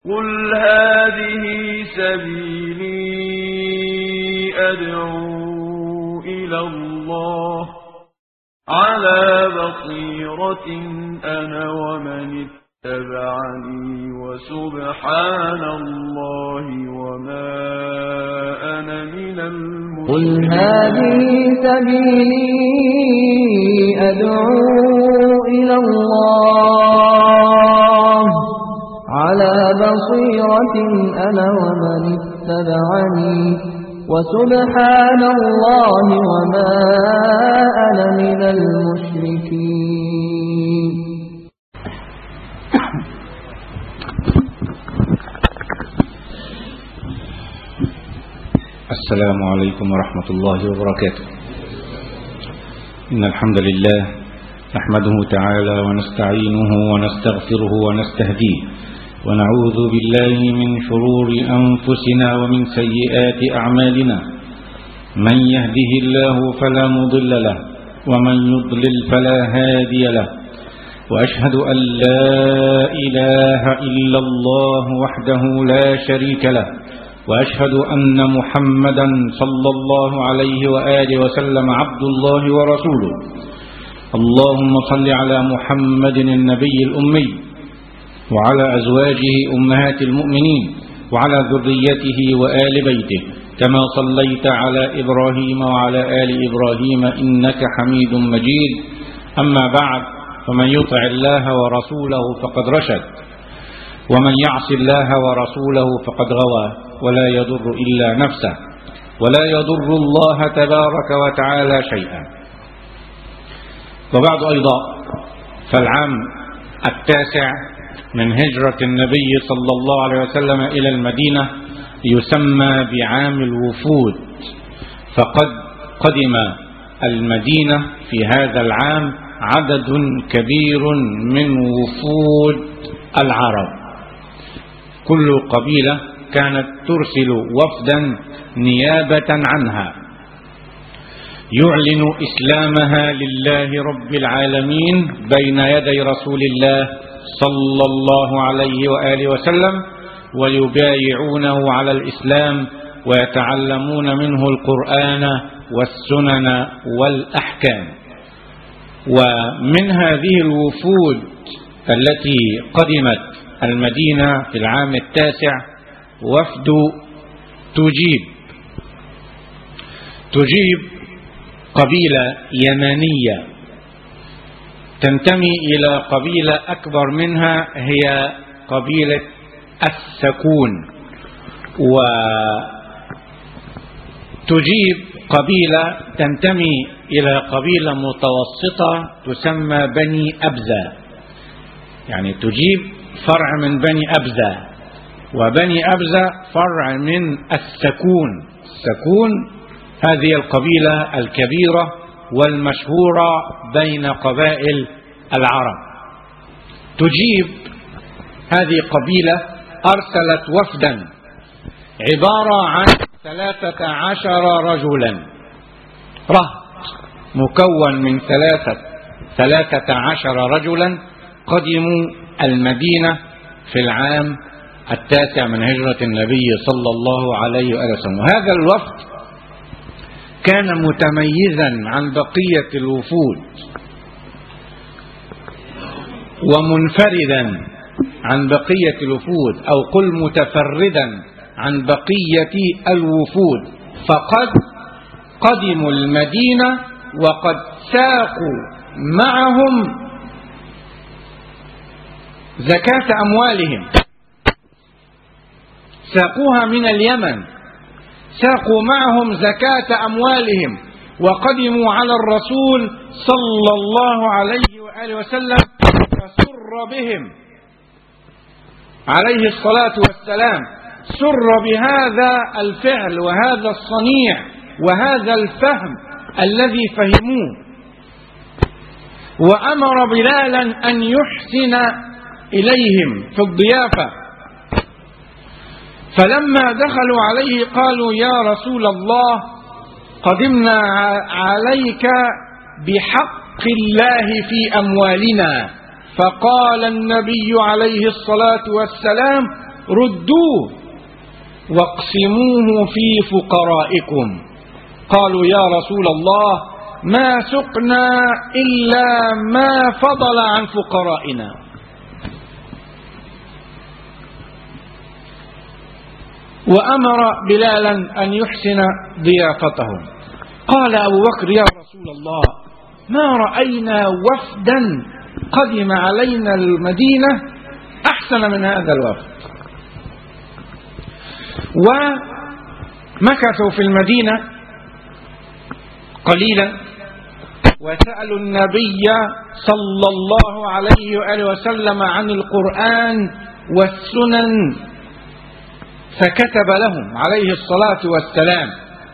قل هذه سبيلي أدعو إلى الله على بصيرة أنا ومن اتبعني وسبحان الله وما أنا من قل المشركين هذه سبيلي أدعو إلى الله على بصيرة أنا ومن اتبعني وسبحان الله وما أنا من المشركين السلام عليكم ورحمة الله وبركاته إن الحمد لله نحمده تعالى ونستعينه ونستغفره ونستهديه ونعوذ بالله من شرور أنفسنا ومن سيئات أعمالنا من يهده الله فلا مضل له ومن يضلل فلا هادي له وأشهد أن لا إله إلا الله وحده لا شريك له وأشهد أن محمدا صلى الله عليه وآله وسلم عبد الله ورسوله اللهم صل على محمد النبي الأمي وعلى أزواجه أمهات المؤمنين وعلى ذريته وآل بيته كما صليت على إبراهيم وعلى آل إبراهيم إنك حميد مجيد أما بعد فمن يطع الله ورسوله فقد رشد ومن يعص الله ورسوله فقد غوى ولا يضر إلا نفسه ولا يضر الله تبارك وتعالى شيئا وبعد أيضا فالعام التاسع من هجرة النبي صلى الله عليه وسلم إلى المدينة يسمى بعام الوفود فقد قدم المدينة في هذا العام عدد كبير من وفود العرب كل قبيلة كانت ترسل وفدا نيابة عنها يعلن إسلامها لله رب العالمين بين يدي رسول الله صلى الله عليه وآله وسلم ويبايعونه على الإسلام ويتعلمون منه القرآن والسنن والأحكام ومن هذه الوفود التي قدمت المدينة في العام التاسع وفد تجيب تجيب قبيلة يمانية تنتمي إلى قبيلة أكبر منها هي قبيلة السكون وتجيب قبيلة تنتمي إلى قبيلة متوسطة تسمى بني أبزة يعني تجيب فرع من بني أبزة وبني أبزة فرع من السكون السكون هذه القبيلة الكبيرة والمشهورة بين قبائل العرب تجيب هذه قبيلة أرسلت وفدا عبارة عن ثلاثة عشر رجلا رهط مكون من ثلاثة ثلاثة عشر رجلا قدموا المدينة في العام التاسع من هجرة النبي صلى الله عليه وآله وسلم وهذا الوفد كان متميزا عن بقية الوفود ومنفردا عن بقية الوفود أو قل متفردا عن بقية الوفود فقد قدموا المدينة وقد ساقوا معهم زكاة أموالهم ساقوها من اليمن ساقوا معهم زكاة أموالهم وقدموا على الرسول صلى الله عليه وآله وسلم فسر بهم عليه الصلاة والسلام سر بهذا الفعل وهذا الصنيع وهذا الفهم الذي فهموه وأمر بلالا أن يحسن إليهم في الضيافة فلما دخلوا عليه قالوا يا رسول الله قدمنا عليك بحق الله في أموالنا فقال النبي عليه الصلاة والسلام ردوه واقسموه في فقرائكم قالوا يا رسول الله ما سقنا إلا ما فضل عن فقرائنا وأمر بلالا أن يحسن ضيافتهم قال أبو بكر يا رسول الله ما رأينا وفدا قدم علينا المدينة أحسن من هذا الوفد ومكثوا في المدينة قليلا وسألوا النبي صلى الله عليه وآله وسلم عن القرآن والسنن فكتب لهم عليه الصلاة والسلام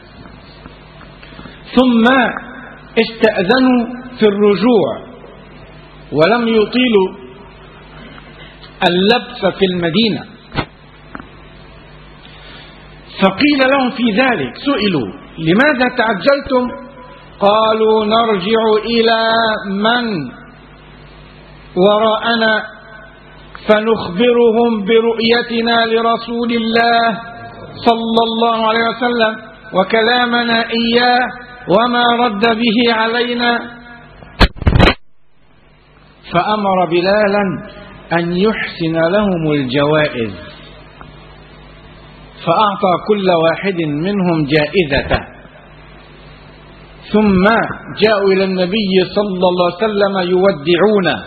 ثم استأذنوا في الرجوع ولم يطيلوا اللبس في المدينة فقيل لهم في ذلك سئلوا لماذا تعجلتم قالوا نرجع إلى من وراءنا فنخبرهم برؤيتنا لرسول الله صلى الله عليه وسلم وكلامنا إياه وما رد به علينا فأمر بلالا أن يحسن لهم الجوائز فأعطى كل واحد منهم جائزته ثم جاءوا إلى النبي صلى الله عليه وسلم يودعونه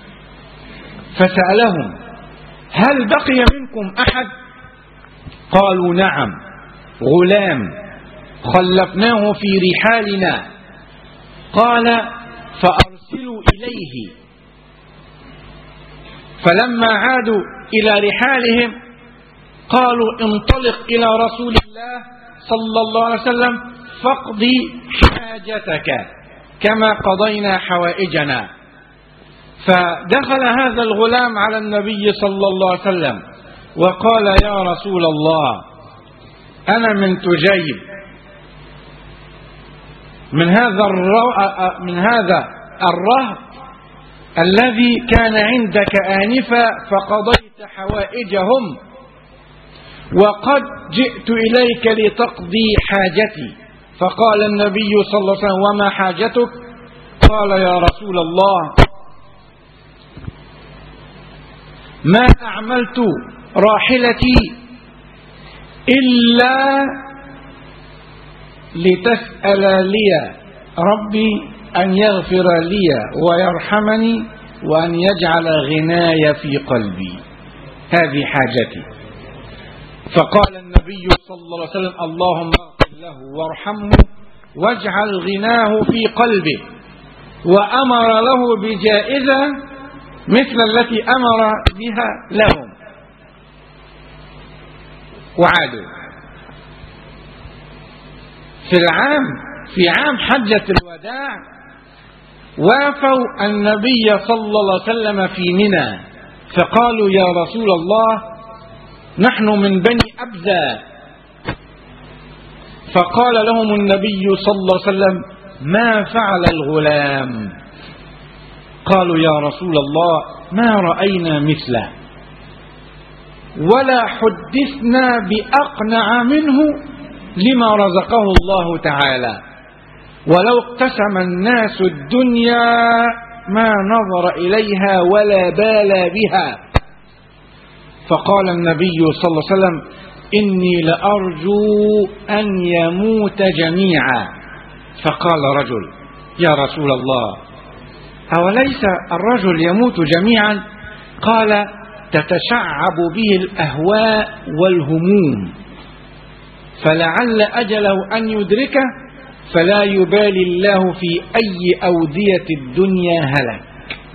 فسألهم هل بقي منكم أحد قالوا نعم غلام خلفناه في رحالنا قال فأرسلوا إليه فلما عادوا إلى رحالهم قالوا انطلق إلى رسول الله صلى الله عليه وسلم فاقضي حاجتك كما قضينا حوائجنا فدخل هذا الغلام على النبي صلى الله عليه وسلم وقال يا رسول الله أنا من تجيب من هذا الرو... من هذا الرهط الذي كان عندك آنفا فقضيت حوائجهم وقد جئت إليك لتقضي حاجتي فقال النبي صلى الله عليه وسلم وما حاجتك قال يا رسول الله ما أعملت راحلتي إلا لتسأل لي ربي أن يغفر لي ويرحمني وأن يجعل غناي في قلبي هذه حاجتي فقال النبي صلى الله عليه وسلم اللهم اغفر له وارحمه واجعل غناه في قلبه وأمر له بجائزة مثل التي أمر بها لهم وعادوا في العام في عام حجة الوداع وافوا النبي صلى الله عليه وسلم في منى فقالوا يا رسول الله نحن من بني أبزة فقال لهم النبي صلى الله عليه وسلم ما فعل الغلام قالوا يا رسول الله ما رأينا مثله ولا حدثنا بأقنع منه لما رزقه الله تعالى ولو اقتسم الناس الدنيا ما نظر إليها ولا بالى بها فقال النبي صلى الله عليه وسلم إني لأرجو أن يموت جميعا فقال رجل يا رسول الله أوليس الرجل يموت جميعا قال تتشعب به الأهواء والهموم فلعل أجله أن يدركه فلا يبالي الله في أي أودية الدنيا هلك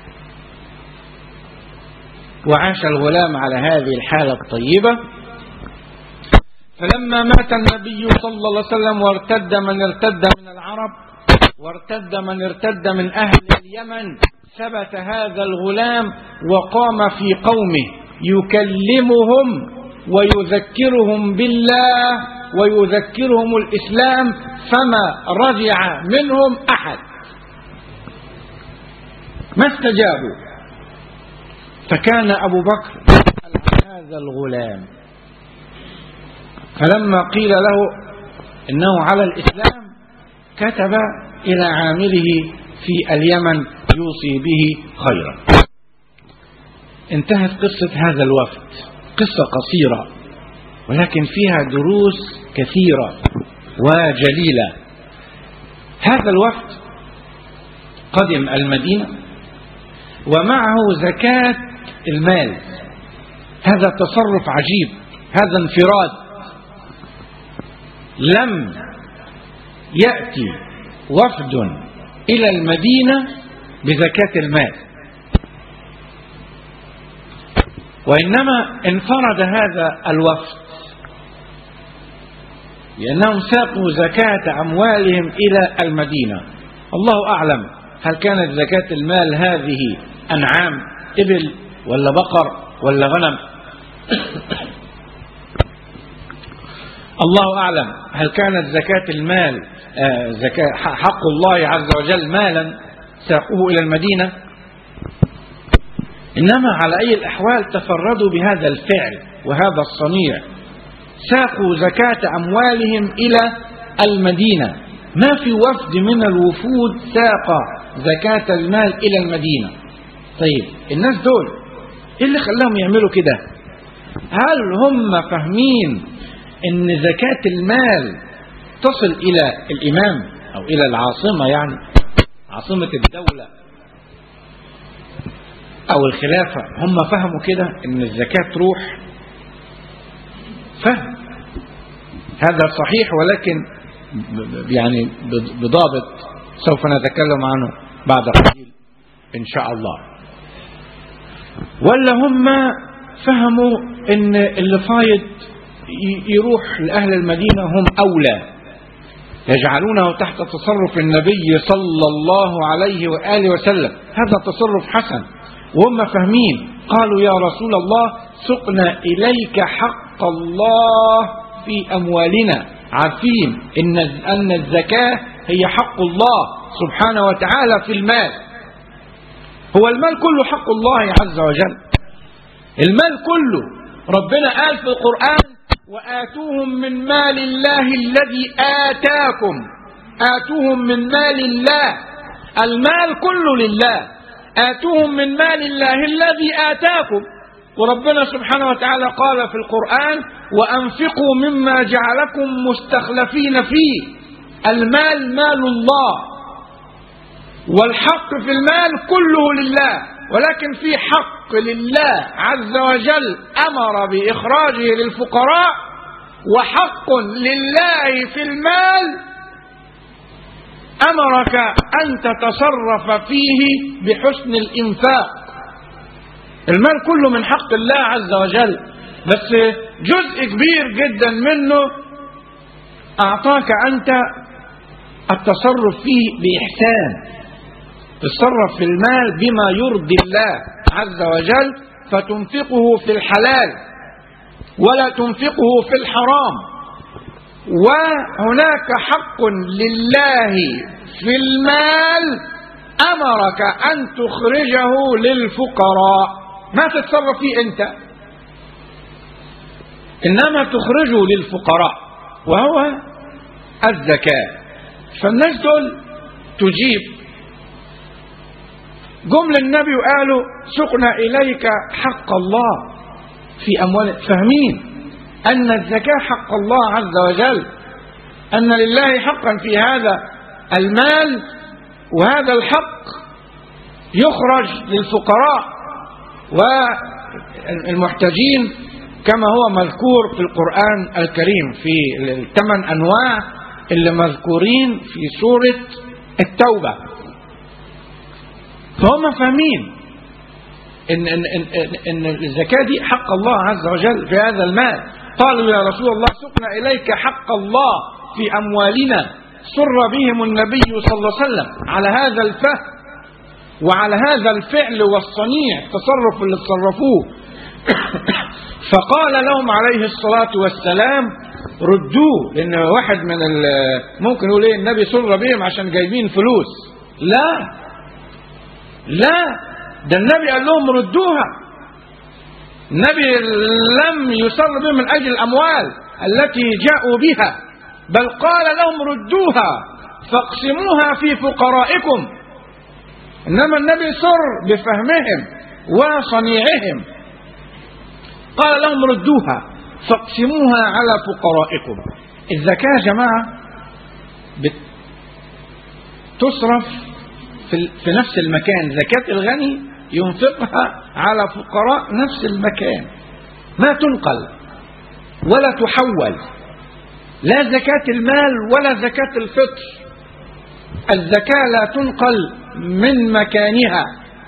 وعاش الغلام على هذه الحالة الطيبة فلما مات النبي صلى الله عليه وسلم وارتد من ارتد من العرب وارتد من ارتد من أهل اليمن ثبت هذا الغلام وقام في قومه يكلمهم ويذكرهم بالله ويذكرهم الإسلام فما رجع منهم أحد ما استجابوا فكان أبو بكر هذا الغلام فلما قيل له إنه على الإسلام كتب إلى عامله في اليمن يوصي به خيرا انتهت قصة هذا الوفد قصة قصيرة ولكن فيها دروس كثيرة وجليلة هذا الوفد قدم المدينة ومعه زكاة المال هذا تصرف عجيب هذا انفراد لم يأتي وفد إلى المدينة بزكاة المال وإنما انفرد هذا الوفد لأنهم ساقوا زكاة أموالهم إلى المدينة الله أعلم هل كانت زكاة المال هذه أنعام إبل ولا بقر ولا غنم الله أعلم هل كانت زكاة المال آه زكاة حق الله عز وجل مالا ساقوه إلى المدينة إنما على أي الأحوال تفردوا بهذا الفعل وهذا الصنيع ساقوا زكاة أموالهم إلى المدينة ما في وفد من الوفود ساق زكاة المال إلى المدينة طيب الناس دول إيه اللي خلاهم يعملوا كده هل هم فاهمين ان زكاة المال تصل الى الامام او الى العاصمة يعني عاصمة الدولة او الخلافة هم فهموا كده ان الزكاة تروح فهم هذا صحيح ولكن يعني بضابط سوف نتكلم عنه بعد قليل ان شاء الله ولا هم فهموا ان اللي فايض يروح لأهل المدينة هم أولى يجعلونه تحت تصرف النبي صلى الله عليه وآله وسلم هذا تصرف حسن وهم فاهمين قالوا يا رسول الله سقنا إليك حق الله في أموالنا عارفين إن أن الزكاة هي حق الله سبحانه وتعالى في المال هو المال كله حق الله عز وجل المال كله ربنا قال في القرآن وآتوهم من مال الله الذي آتاكم آتوهم من مال الله المال كله لله آتوهم من مال الله الذي آتاكم وربنا سبحانه وتعالى قال في القرآن وأنفقوا مما جعلكم مستخلفين فيه المال مال الله والحق في المال كله لله ولكن في حق لله عز وجل أمر بإخراجه للفقراء وحق لله في المال أمرك أن تتصرف فيه بحسن الإنفاق المال كله من حق الله عز وجل بس جزء كبير جدا منه أعطاك أنت التصرف فيه بإحسان تصرف في المال بما يرضي الله عز وجل فتنفقه في الحلال ولا تنفقه في الحرام وهناك حق لله في المال أمرك أن تخرجه للفقراء ما تتصرف فيه أنت إنما تخرجه للفقراء وهو الزكاة فالناس دول تجيب جم للنبي وقالوا سقنا إليك حق الله في أموال فاهمين أن الزكاة حق الله عز وجل أن لله حقا في هذا المال وهذا الحق يخرج للفقراء والمحتاجين كما هو مذكور في القرآن الكريم في الثمان أنواع اللي مذكورين في سورة التوبة فهم فاهمين إن, إن, إن, إن الزكاة دي حق الله عز وجل في هذا المال قالوا يا رسول الله سقنا إليك حق الله في أموالنا سر بهم النبي صلى الله عليه وسلم على هذا الفهم وعلى هذا الفعل والصنيع التصرف اللي تصرفوه فقال لهم عليه الصلاة والسلام ردوه لأن واحد من ممكن يقول ايه النبي سر بهم عشان جايبين فلوس لا لا ده النبي قال لهم ردوها النبي لم يسر بهم من أجل الأموال التي جاءوا بها بل قال لهم ردوها فاقسموها في فقرائكم إنما النبي سر بفهمهم وصنيعهم قال لهم ردوها فاقسموها على فقرائكم الزكاة يا جماعة بت- تصرف في, في نفس المكان زكاة الغني ينفقها على فقراء نفس المكان ما تنقل ولا تحول لا زكاة المال ولا زكاة الفطر الزكاة لا تنقل من مكانها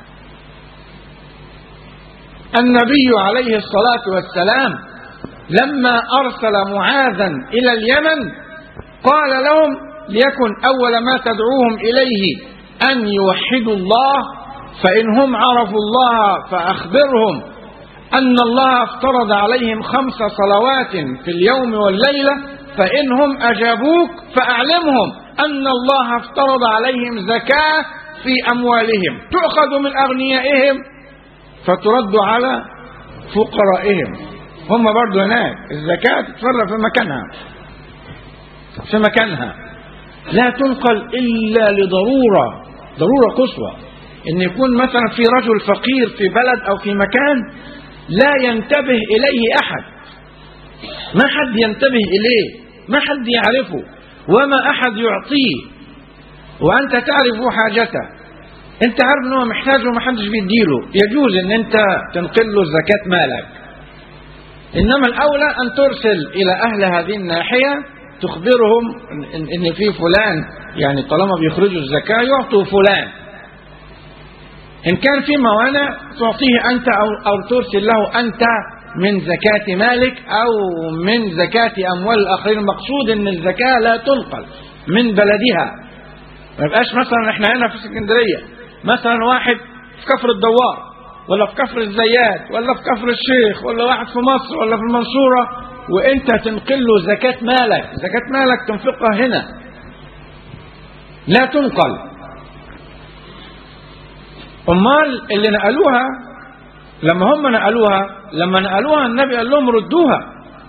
النبي عليه الصلاة والسلام لما أرسل معاذا إلى اليمن قال لهم ليكن أول ما تدعوهم إليه أن يوحدوا الله فإن هم عرفوا الله فأخبرهم أن الله افترض عليهم خمس صلوات في اليوم والليلة فإن هم أجابوك فأعلمهم أن الله افترض عليهم زكاة في أموالهم تؤخذ من أغنيائهم فترد على فقرائهم هم برضو هناك الزكاة تتفرق في مكانها في مكانها لا تنقل إلا لضرورة ضرورة قصوى إن يكون مثلا في رجل فقير في بلد أو في مكان لا ينتبه إليه أحد ما حد ينتبه إليه ما حد يعرفه وما أحد يعطيه وأنت تعرف حاجته أنت عارف أنه محتاج وما حدش بيديله يجوز أن أنت تنقل له زكاة مالك إنما الأولى أن ترسل إلى أهل هذه الناحية تخبرهم إن, إن في فلان يعني طالما بيخرجوا الزكاة يعطوا فلان إن كان في موانع تعطيه أنت أو, أو ترسل له أنت من زكاة مالك أو من زكاة أموال الآخرين المقصود أن الزكاة لا تنقل من بلدها ما يبقاش مثلا احنا هنا في اسكندرية مثلا واحد في كفر الدوار ولا في كفر الزيات ولا في كفر الشيخ ولا واحد في مصر ولا في المنصورة وانت تنقل له زكاة مالك زكاة مالك تنفقها هنا لا تنقل امال اللي نقلوها لما هم نقلوها لما نقلوها النبي قال لهم ردوها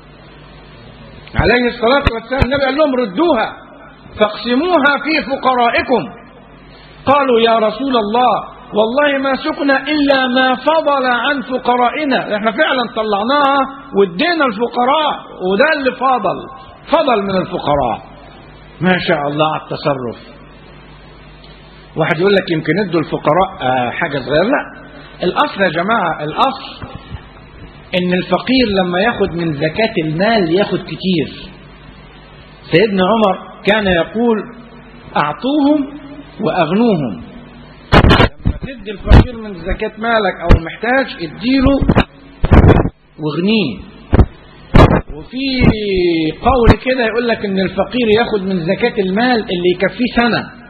عليه الصلاة والسلام النبي قال لهم ردوها فاقسموها في فقرائكم قالوا يا رسول الله والله ما سقنا إلا ما فضل عن فقرائنا احنا فعلا طلعناها وادينا الفقراء وده اللي فضل فضل من الفقراء ما شاء الله على التصرف واحد يقول لك يمكن ادوا الفقراء آه، حاجة صغيرة لا الأصل يا جماعة الأصل إن الفقير لما ياخد من زكاة المال ياخد كتير سيدنا عمر كان يقول أعطوهم وأغنوهم لما تدي الفقير من زكاة مالك أو المحتاج اديله واغنيه وفي قول كده يقول لك ان الفقير ياخد من زكاة المال اللي يكفيه سنة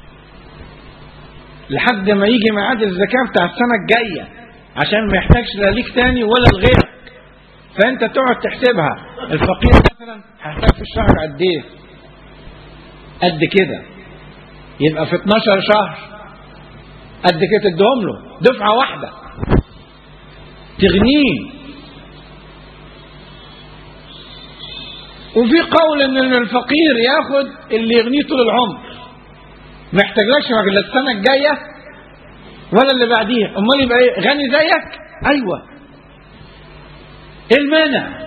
لحد ما يجي ميعاد الزكاة بتاع السنة الجاية عشان ما يحتاجش لا ليك تاني ولا لغيرك فانت تقعد تحسبها الفقير مثلا هيحتاج في الشهر قد ايه قد كده يبقى في 12 شهر قد كده تديهم له دفعة واحدة تغنيه وفي قول ان الفقير ياخد اللي يغنيه طول العمر ما يحتاجلكش لا السنة الجاية ولا اللي بعديها امال يبقى ايه غني زيك ايوه ايه المانع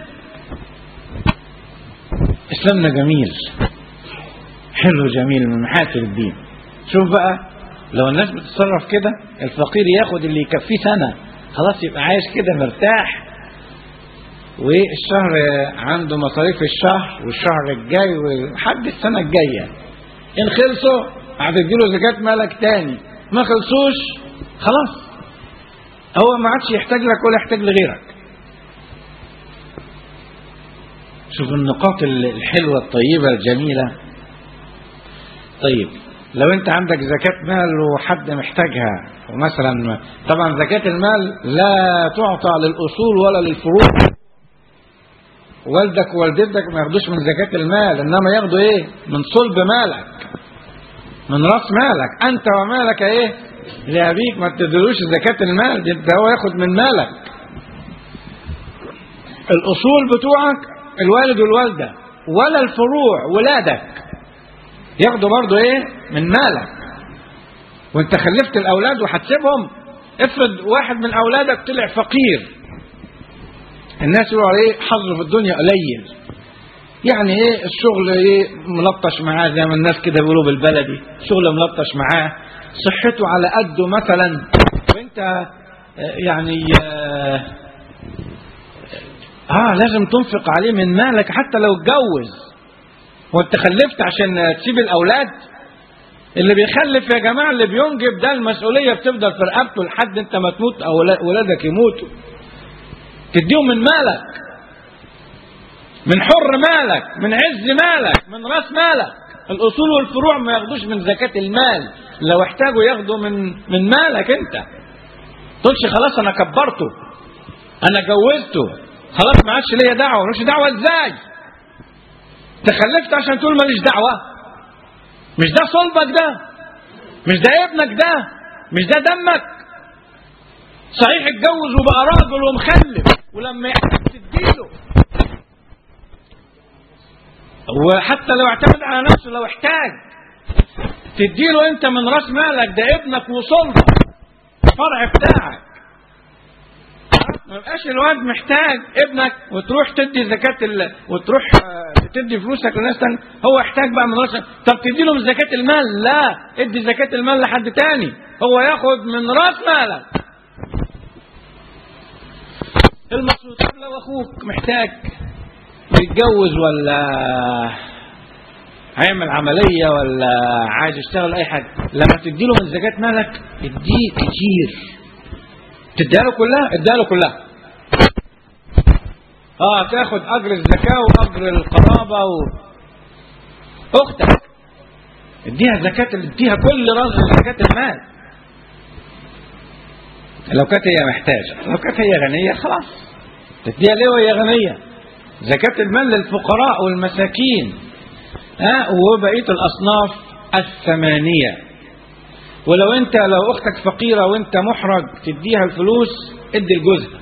اسلامنا جميل حلو جميل من محاسن الدين شوف بقى لو الناس بتتصرف كده الفقير ياخد اللي يكفيه سنة خلاص يبقى عايش كده مرتاح والشهر عنده مصاريف الشهر والشهر الجاي ولحد السنة الجاية إن خلصوا هتديله زكاة مالك تاني ما خلصوش خلاص هو ما عادش يحتاج لك ولا يحتاج لغيرك شوف النقاط الحلوة الطيبة الجميلة طيب لو انت عندك زكاة مال وحد محتاجها ومثلا طبعا زكاة المال لا تعطى للأصول ولا للفروع والدك ووالدتك ما ياخدوش من زكاة المال انما ياخدوا ايه من صلب مالك من راس مالك انت ومالك ايه لابيك ما تدلوش زكاة المال دي انت هو ياخد من مالك الأصول بتوعك الوالد والوالدة ولا الفروع ولادك ياخدوا برضو ايه من مالك وانت خلفت الاولاد وهتسيبهم افرض واحد من اولادك طلع فقير الناس يقولوا عليه حظه في الدنيا قليل يعني ايه الشغل ايه ملطش معاه زي ما الناس كده بيقولوا بالبلدي شغل ملطش معاه صحته على قده مثلا وانت آه، يعني آه, اه لازم تنفق عليه من مالك حتى لو اتجوز وانت خلفت عشان تسيب الاولاد اللي بيخلف يا جماعه اللي بينجب ده المسؤوليه بتفضل في رقبته لحد انت ما تموت او ولادك يموتوا تديهم من مالك من حر مالك من عز مالك من راس مالك الاصول والفروع ما ياخدوش من زكاه المال لو احتاجوا ياخدوا من من مالك انت تقولش خلاص انا كبرته انا جوزته خلاص ما عادش ليا دعوه مش دعوه ازاي تخلفت عشان تقول ماليش دعوه مش ده صلبك ده مش ده ابنك ده مش ده دمك صحيح اتجوز وبقى راجل ومخلف ولما يحتاج تديله وحتى لو اعتمد على نفسه لو احتاج تديله انت من راس مالك ده ابنك وصلبك الفرع بتاعك ما يبقاش الواد محتاج ابنك وتروح تدي زكاة ال... وتروح آه، تدي فلوسك لناس تاني هو يحتاج بقى من راسك طب تدي له من زكاة المال لا ادي زكاة المال لحد تاني هو ياخد من راس مالك المقصود طب لو اخوك محتاج يتجوز ولا هيعمل عملية ولا عايز يشتغل أي حاجة لما تديله من زكاة مالك اديه كتير تديها له كلها اديها له كلها اه تاخد اجر الزكاه واجر القرابه و... اختك اديها زكاه اديها كل راس زكاه المال لو كانت هي محتاجه لو كانت هي غنيه خلاص تديها ليه وهي غنيه زكاه المال للفقراء والمساكين ها آه وبقيه الاصناف الثمانيه ولو انت لو اختك فقيره وانت محرج تديها الفلوس ادي لجوزها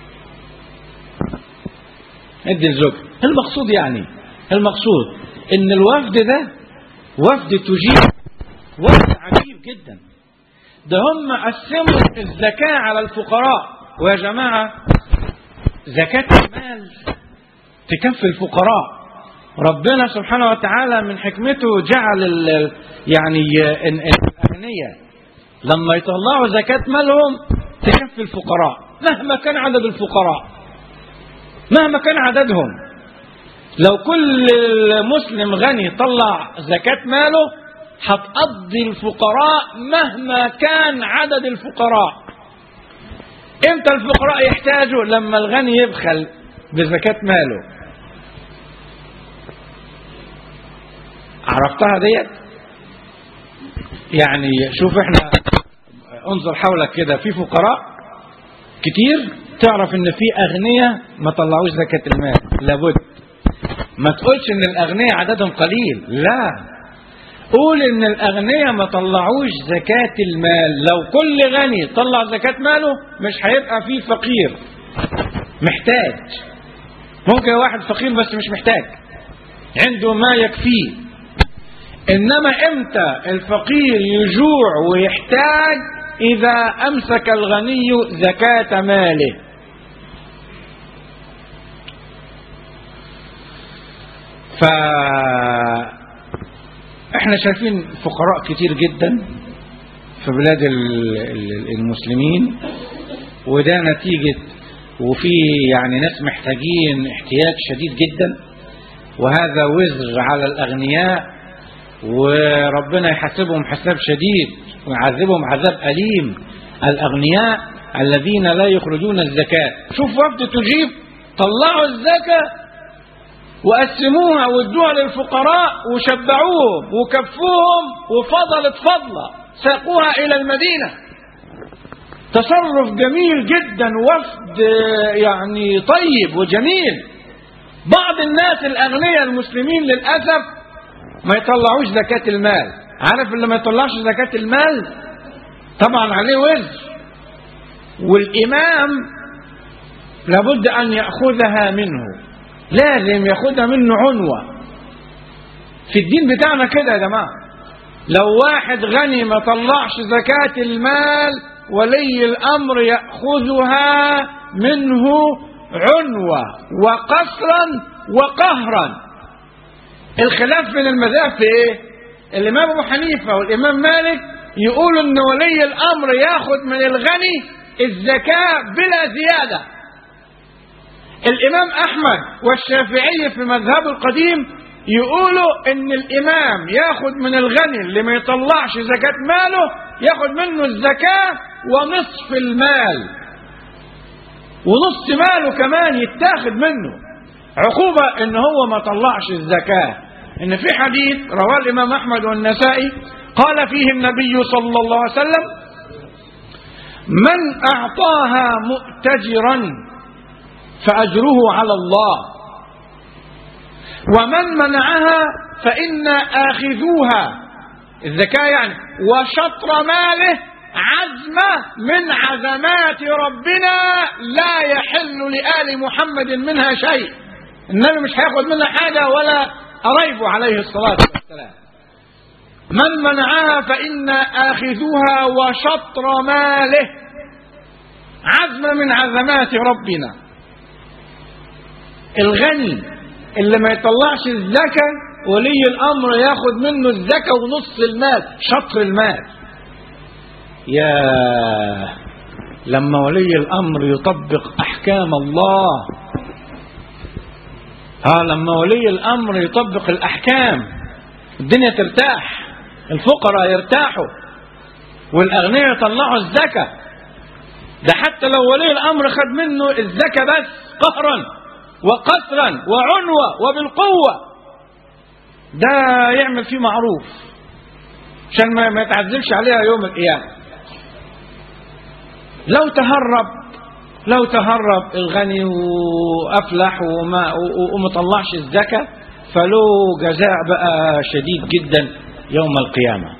ادي لزوجها المقصود يعني المقصود ان الوفد ده وفد تجيب وفد عجيب جدا ده هم قسموا الزكاة على الفقراء ويا جماعة زكاة المال تكفي الفقراء ربنا سبحانه وتعالى من حكمته جعل ال يعني الأغنياء لما يطلعوا زكاة مالهم تكفي الفقراء مهما كان عدد الفقراء مهما كان عددهم لو كل مسلم غني طلع زكاة ماله هتقضي الفقراء مهما كان عدد الفقراء امتى الفقراء يحتاجوا لما الغني يبخل بزكاة ماله عرفتها ديت يعني شوف احنا انظر حولك كده في فقراء كتير تعرف ان في اغنياء ما طلعوش زكاة المال لابد ما تقولش ان الاغنياء عددهم قليل لا قول ان الاغنياء ما طلعوش زكاة المال لو كل غني طلع زكاة ماله مش هيبقى فيه فقير محتاج ممكن واحد فقير بس مش محتاج عنده ما يكفيه انما امتى الفقير يجوع ويحتاج اذا امسك الغني زكاة ماله ف احنا شايفين فقراء كتير جدا في بلاد المسلمين وده نتيجة وفي يعني ناس محتاجين احتياج شديد جدا وهذا وزر على الأغنياء وربنا يحاسبهم حساب شديد ويعذبهم عذاب أليم الأغنياء الذين لا يخرجون الزكاة شوف وفد تجيب طلعوا الزكاة وقسموها وادوها للفقراء وشبعوهم وكفوهم وفضلت فضلة ساقوها إلى المدينة تصرف جميل جدا وفد يعني طيب وجميل بعض الناس الأغنياء المسلمين للأسف ما يطلعوش زكاة المال عارف اللي ما يطلعش زكاة المال طبعا عليه وزر والإمام لابد أن يأخذها منه لازم ياخدها منه عنوة في الدين بتاعنا كده يا جماعة لو واحد غني ما طلعش زكاة المال ولي الأمر يأخذها منه عنوة وقصرا وقهرا الخلاف بين المذاهب في ايه الامام ابو حنيفه والامام مالك يقولوا ان ولي الامر ياخد من الغني الزكاه بلا زياده الامام احمد والشافعي في مذهبه القديم يقولوا ان الامام ياخد من الغني اللي ما يطلعش زكاه ماله ياخد منه الزكاه ونصف المال ونص ماله كمان يتاخد منه عقوبة ان هو ما طلعش الزكاة ان في حديث رواه الامام احمد والنسائي قال فيه النبي صلى الله عليه وسلم من اعطاها مؤتجرا فاجره على الله ومن منعها فإنا آخذوها الزكاة يعني وشطر ماله عزمة من عزمات ربنا لا يحل لآل محمد منها شيء النبي مش هياخد منها حاجة ولا قرايبه عليه الصلاة والسلام من منعها فإنا آخذوها وشطر ماله عزمة من عزمات ربنا الغني اللي ما يطلعش الزكاة ولي الأمر ياخد منه الزكاة ونص المال شطر المال يا لما ولي الأمر يطبق أحكام الله ها لما ولي الأمر يطبق الأحكام الدنيا ترتاح الفقراء يرتاحوا والأغنياء يطلعوا الزكاة ده حتى لو ولي الأمر خد منه الزكاة بس قهرا وقسرا وعنوة وبالقوة ده يعمل فيه معروف عشان ما ما يتعذبش عليها يوم القيامة لو تهرب لو تهرب الغني وافلح وما وما طلعش الزكاه فله جزاء بقى شديد جدا يوم القيامه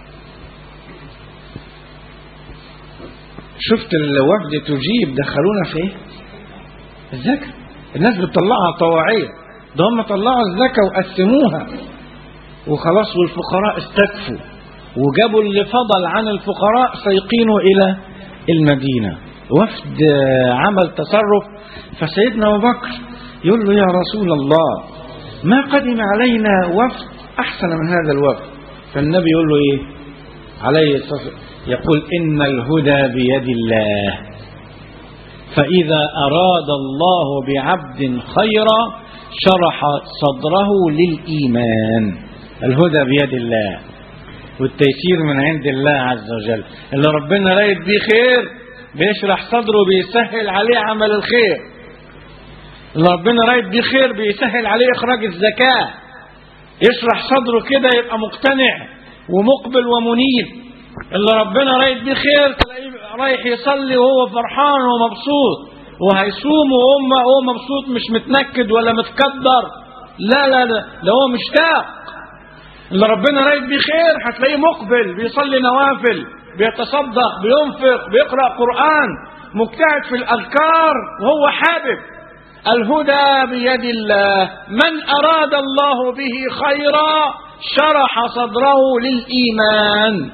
شفت الوفد تجيب دخلونا في ايه الزكاه الناس بتطلعها طواعيه ده هم طلعوا الزكاه وقسموها وخلاص والفقراء استكفوا وجابوا اللي فضل عن الفقراء سيقينوا الى المدينة وفد عمل تصرف فسيدنا أبو بكر يقول له يا رسول الله ما قدم علينا وفد أحسن من هذا الوفد فالنبي يقول له إيه عليه الصلاة يقول إن الهدى بيد الله فإذا أراد الله بعبد خيرا شرح صدره للإيمان الهدى بيد الله والتيسير من عند الله عز وجل اللي ربنا رايد بيه خير بيشرح صدره بيسهل عليه عمل الخير اللي ربنا رايد بيه خير بيسهل عليه إخراج الزكاة يشرح صدره كده يبقى مقتنع ومقبل ومنيب اللي ربنا رايد بيه خير تلاقيه رايح يصلي وهو فرحان ومبسوط وهيصوم وهو هو مبسوط مش متنكد ولا متكدر لا لا لا ده هو مشتاق اللي ربنا رايد بيه خير هتلاقيه مقبل بيصلي نوافل بيتصدق بينفق بيقرا قران مجتهد في الاذكار وهو حابب الهدى بيد الله من اراد الله به خيرا شرح صدره للايمان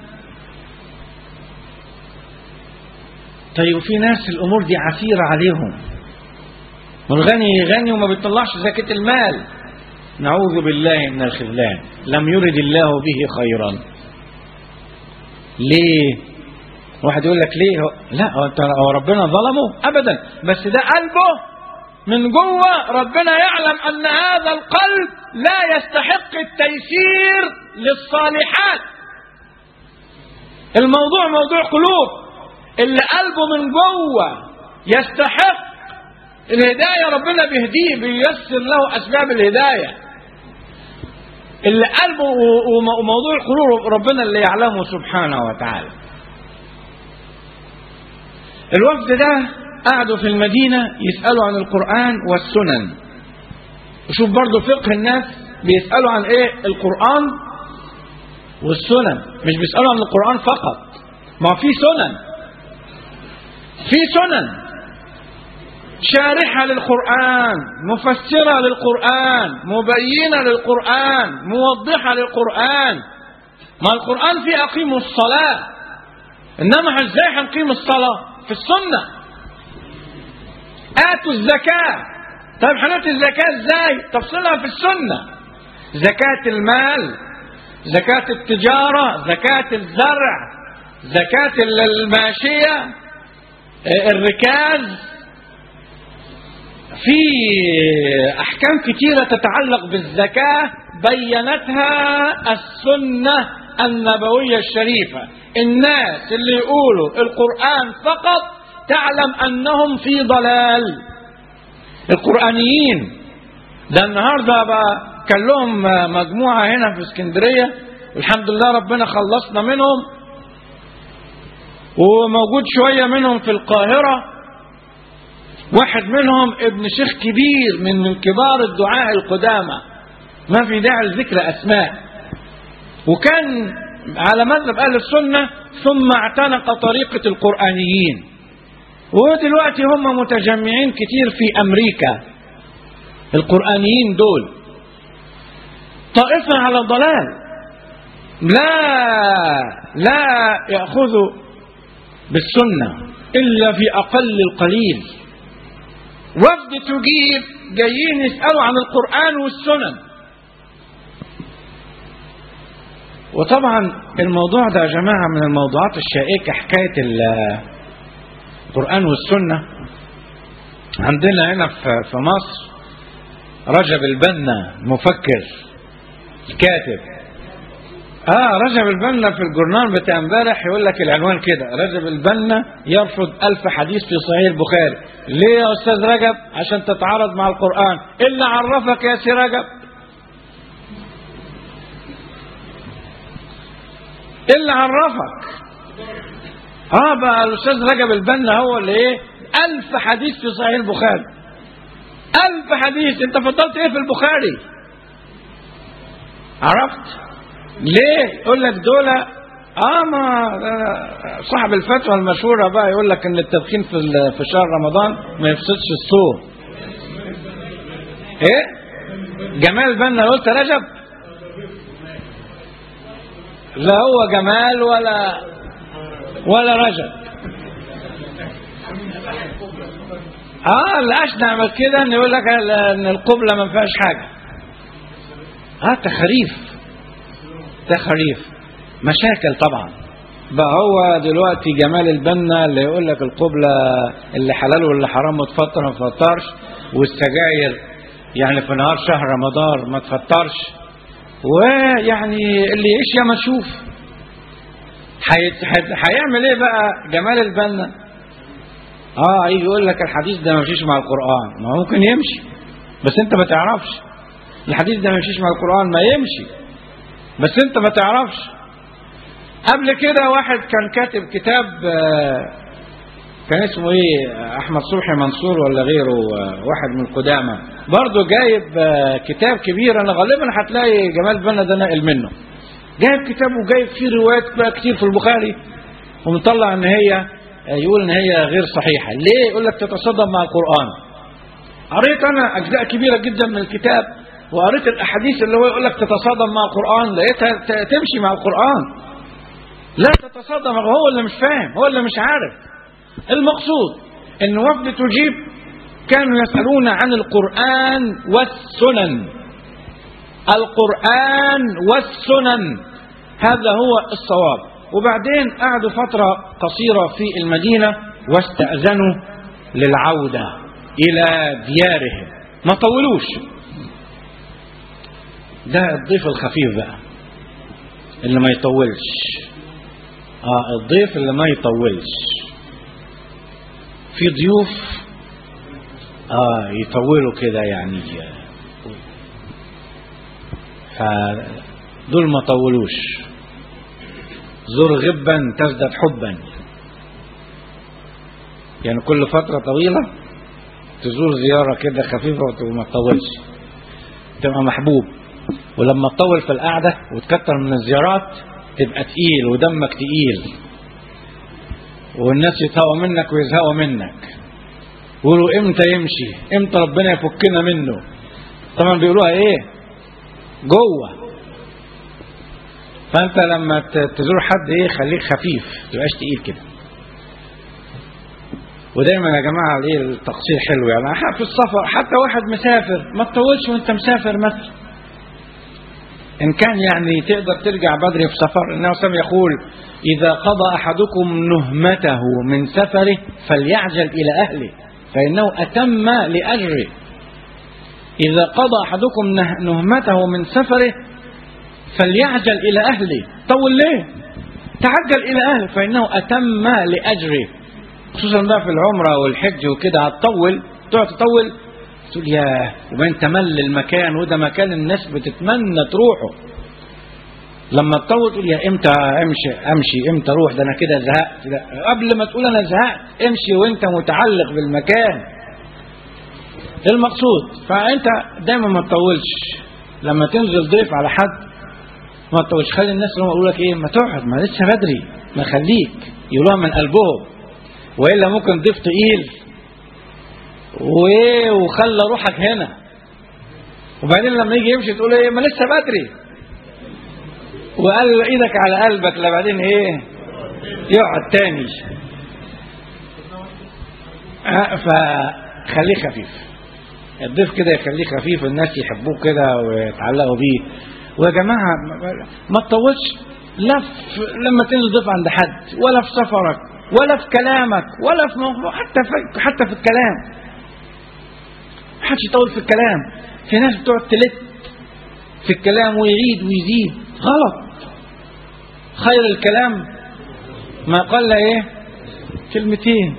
طيب في ناس الامور دي عسيره عليهم والغني غني وما بيطلعش زكاه المال نعوذ بالله من الخذلان لم يرد الله به خيرا ليه واحد يقول لك ليه لا هو انت هو ربنا ظلمه ابدا بس ده قلبه من جوه ربنا يعلم ان هذا القلب لا يستحق التيسير للصالحات الموضوع موضوع قلوب اللي قلبه من جوه يستحق الهدايه ربنا بيهديه بييسر له اسباب الهدايه اللي قلبه وموضوع القلوب ربنا اللي يعلمه سبحانه وتعالى الوفد ده قعدوا في المدينة يسألوا عن القرآن والسنن وشوف برضو فقه الناس بيسألوا عن ايه القرآن والسنن مش بيسألوا عن القرآن فقط ما في سنن في سنن شارحة للقرآن مفسرة للقرآن مبينة للقرآن موضحة للقرآن ما القرآن فيه أقيموا الصلاة إنما ازاي هنقيم الصلاة في السنة آتوا الزكاة طيب هنأتي الزكاة ازاي تفصيلها في السنة زكاة المال زكاة التجارة زكاة الزرع زكاة الماشية الركاز في أحكام كثيرة تتعلق بالزكاة بينتها السنة النبوية الشريفة الناس اللي يقولوا القرآن فقط تعلم أنهم في ضلال القرآنيين ده النهاردة بقى كان لهم مجموعة هنا في اسكندرية الحمد لله ربنا خلصنا منهم وموجود شوية منهم في القاهرة واحد منهم ابن شيخ كبير من من كبار الدعاء القدامى ما في داعي لذكر أسماء وكان على مذهب أهل السنة ثم اعتنق طريقة القرآنيين ودلوقتي هم متجمعين كتير في أمريكا القرآنيين دول طائفة على ضلال لا لا يأخذوا بالسنة إلا في أقل القليل وفد تجيب جايين يسألوا عن القرآن والسنن وطبعا الموضوع ده يا جماعة من الموضوعات الشائكة حكاية القرآن والسنة عندنا هنا في مصر رجب البنا مفكر الكاتب اه رجب البنا في الجورنال بتاع امبارح يقول لك العنوان كده رجب البنا يرفض ألف حديث في صحيح البخاري ليه يا أستاذ رجب عشان تتعارض مع القرآن إلا عرفك يا سي رجب إلا عرفك اه بقى الأستاذ رجب البنا هو اللي ايه ألف حديث في صحيح البخاري ألف حديث أنت فضلت إيه في البخاري عرفت ليه يقول لك دول اه ما صاحب الفتوى المشهورة بقى يقول لك ان التدخين في في شهر رمضان ما يفسدش الصوم ايه جمال بنا قلت رجب لا هو جمال ولا ولا رجب اه اللي اشنع من كده ان يقول لك ان القبلة ما فيهاش حاجة اه تخريف تخريف مشاكل طبعا بقى هو دلوقتي جمال البنا اللي يقول لك القبلة اللي حلال واللي حرام متفطر ما تفطرش والسجاير يعني في نهار شهر رمضان ما تفطرش ويعني اللي يعيش يا ما تشوف هيعمل ايه بقى جمال البنا اه يجي يقول لك الحديث ده ما يمشيش مع القرآن ما ممكن يمشي بس انت ما تعرفش الحديث ده ما يمشيش مع القرآن ما يمشي بس انت ما تعرفش قبل كده واحد كان كاتب كتاب كان اسمه ايه احمد صبحي منصور ولا غيره واحد من القدامى برضه جايب كتاب كبير انا غالبا هتلاقي جمال بنا ده ناقل منه جايب كتاب وجايب فيه روايات بقى كتير في البخاري ومطلع ان هي يقول ان هي غير صحيحه ليه يقول لك تتصادم مع القران قريت انا اجزاء كبيره جدا من الكتاب وقريت الاحاديث اللي هو يقول لك تتصادم مع القران لقيتها تمشي مع القران لا تتصادم هو اللي مش فاهم هو اللي مش عارف المقصود ان وفد تجيب كانوا يسالون عن القران والسنن القران والسنن هذا هو الصواب وبعدين قعدوا فتره قصيره في المدينه واستاذنوا للعوده الى ديارهم ما طولوش ده الضيف الخفيف بقى اللي ما يطولش اه الضيف اللي ما يطولش في ضيوف اه يطولوا كده يعني فدول ما طولوش زر غبا تزداد حبا يعني كل فترة طويلة تزور زيارة كده خفيفة وما تطولش تبقى محبوب ولما تطول في القعدة وتكتر من الزيارات تبقى تقيل ودمك تقيل والناس يتهوى منك ويزهقوا منك يقولوا امتى يمشي امتى ربنا يفكنا منه طبعا بيقولوها ايه جوه فانت لما ت- تزور حد ايه خليك خفيف ما تبقاش تقيل كده ودايما يا جماعه ايه التقصير حلو يعني ح- في السفر حتى واحد مسافر ما تطولش وانت مسافر مثلا ان كان يعني تقدر ترجع بدري في سفر انه سم يقول اذا قضى احدكم نهمته من سفره فليعجل الى اهله فانه اتم لاجره اذا قضى احدكم نه- نهمته من سفره فليعجل الى اهله طول ليه تعجل الى اهله فانه اتم لاجره خصوصا بقى في العمره والحج وكده هتطول تقعد تطول تقول يا وبين تمل المكان وده مكان الناس بتتمنى تروحه لما تطول تقول يا امتى امشي امشي امتى اروح ده انا كده زهقت لا قبل ما تقول انا زهقت امشي وانت متعلق بالمكان المقصود فانت دايما ما تطولش لما تنزل ضيف على حد ما تطولش خلي الناس اللي هم يقولوا لك ايه ما تقعد ما لسه بدري ما خليك يقولوها من قلبهم والا ممكن ضيف تقيل وايه وخلى روحك هنا وبعدين لما يجي يمشي تقول ايه ما لسه بدري وقال ايدك على قلبك لا بعدين ايه يقعد تاني آه، فخليه خفيف الضيف كده يخليه خفيف الناس يحبوه كده ويتعلقوا بيه ويا جماعه ما- ما تطولش لا في لما تنزل ضيف عند حد ولا في سفرك ولا في كلامك ولا في موضوع حتى في حتى في الكلام محدش يطول في الكلام في ناس بتقعد تلت في الكلام ويعيد ويزيد غلط خير الكلام ما قل ايه كلمتين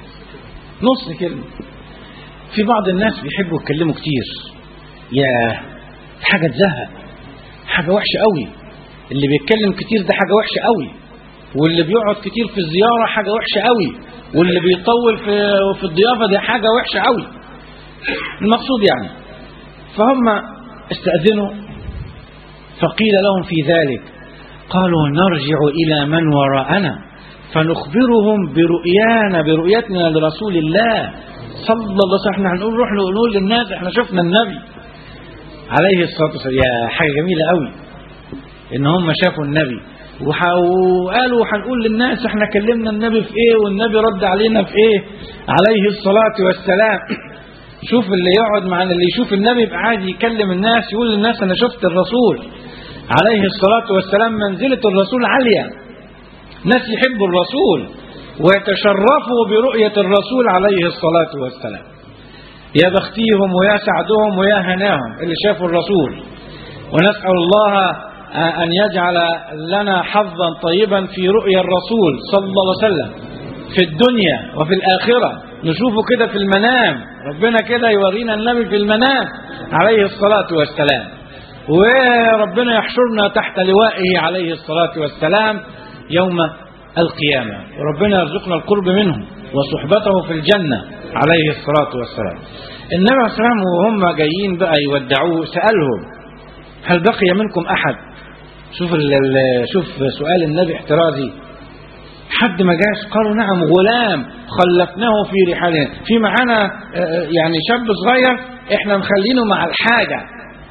نص كلمة في بعض الناس بيحبوا يتكلموا كتير يا حاجة تزهق حاجة وحشة قوي اللي بيتكلم كتير ده حاجة وحشة قوي واللي بيقعد كتير في الزيارة حاجة وحشة قوي واللي بيطول في في الضيافة دي حاجة وحشة قوي المقصود يعني فهم استأذنوا فقيل لهم في ذلك قالوا نرجع إلى من وراءنا فنخبرهم برؤيانا برؤيتنا لرسول الله صلى الله عليه وسلم احنا هنقول روح نقول للناس احنا شفنا النبي عليه الصلاة والسلام يا حاجة جميلة قوي ان هم شافوا النبي وح- وقالوا هنقول للناس احنا كلمنا النبي في ايه والنبي رد علينا في ايه عليه الصلاة والسلام شوف اللي يقعد مع اللي يشوف النبي يبقى عادي يكلم الناس يقول للناس انا شفت الرسول عليه الصلاة والسلام منزلة الرسول عالية ناس يحبوا الرسول ويتشرفوا برؤية الرسول عليه الصلاة والسلام يا بختيهم ويا سعدهم ويا هناهم اللي شافوا الرسول ونسأل الله أن يجعل لنا حظا طيبا في رؤيا الرسول صلى الله عليه وسلم في الدنيا وفي الآخرة نشوفه كده في المنام ربنا كده يورينا النبي في المنام عليه الصلاة والسلام وربنا يحشرنا تحت لوائه عليه الصلاة والسلام يوم القيامة وربنا يرزقنا القرب منه وصحبته في الجنة عليه الصلاة والسلام النبي عليه الصلاة والسلام وهم جايين بقى يودعوه سألهم هل بقي منكم أحد شوف ال ال شوف سؤال النبي احترازي حد ما جاش قالوا نعم غلام خلفناه في رحالنا في معانا آه، يعني شاب صغير احنا مخلينه مع الحاجة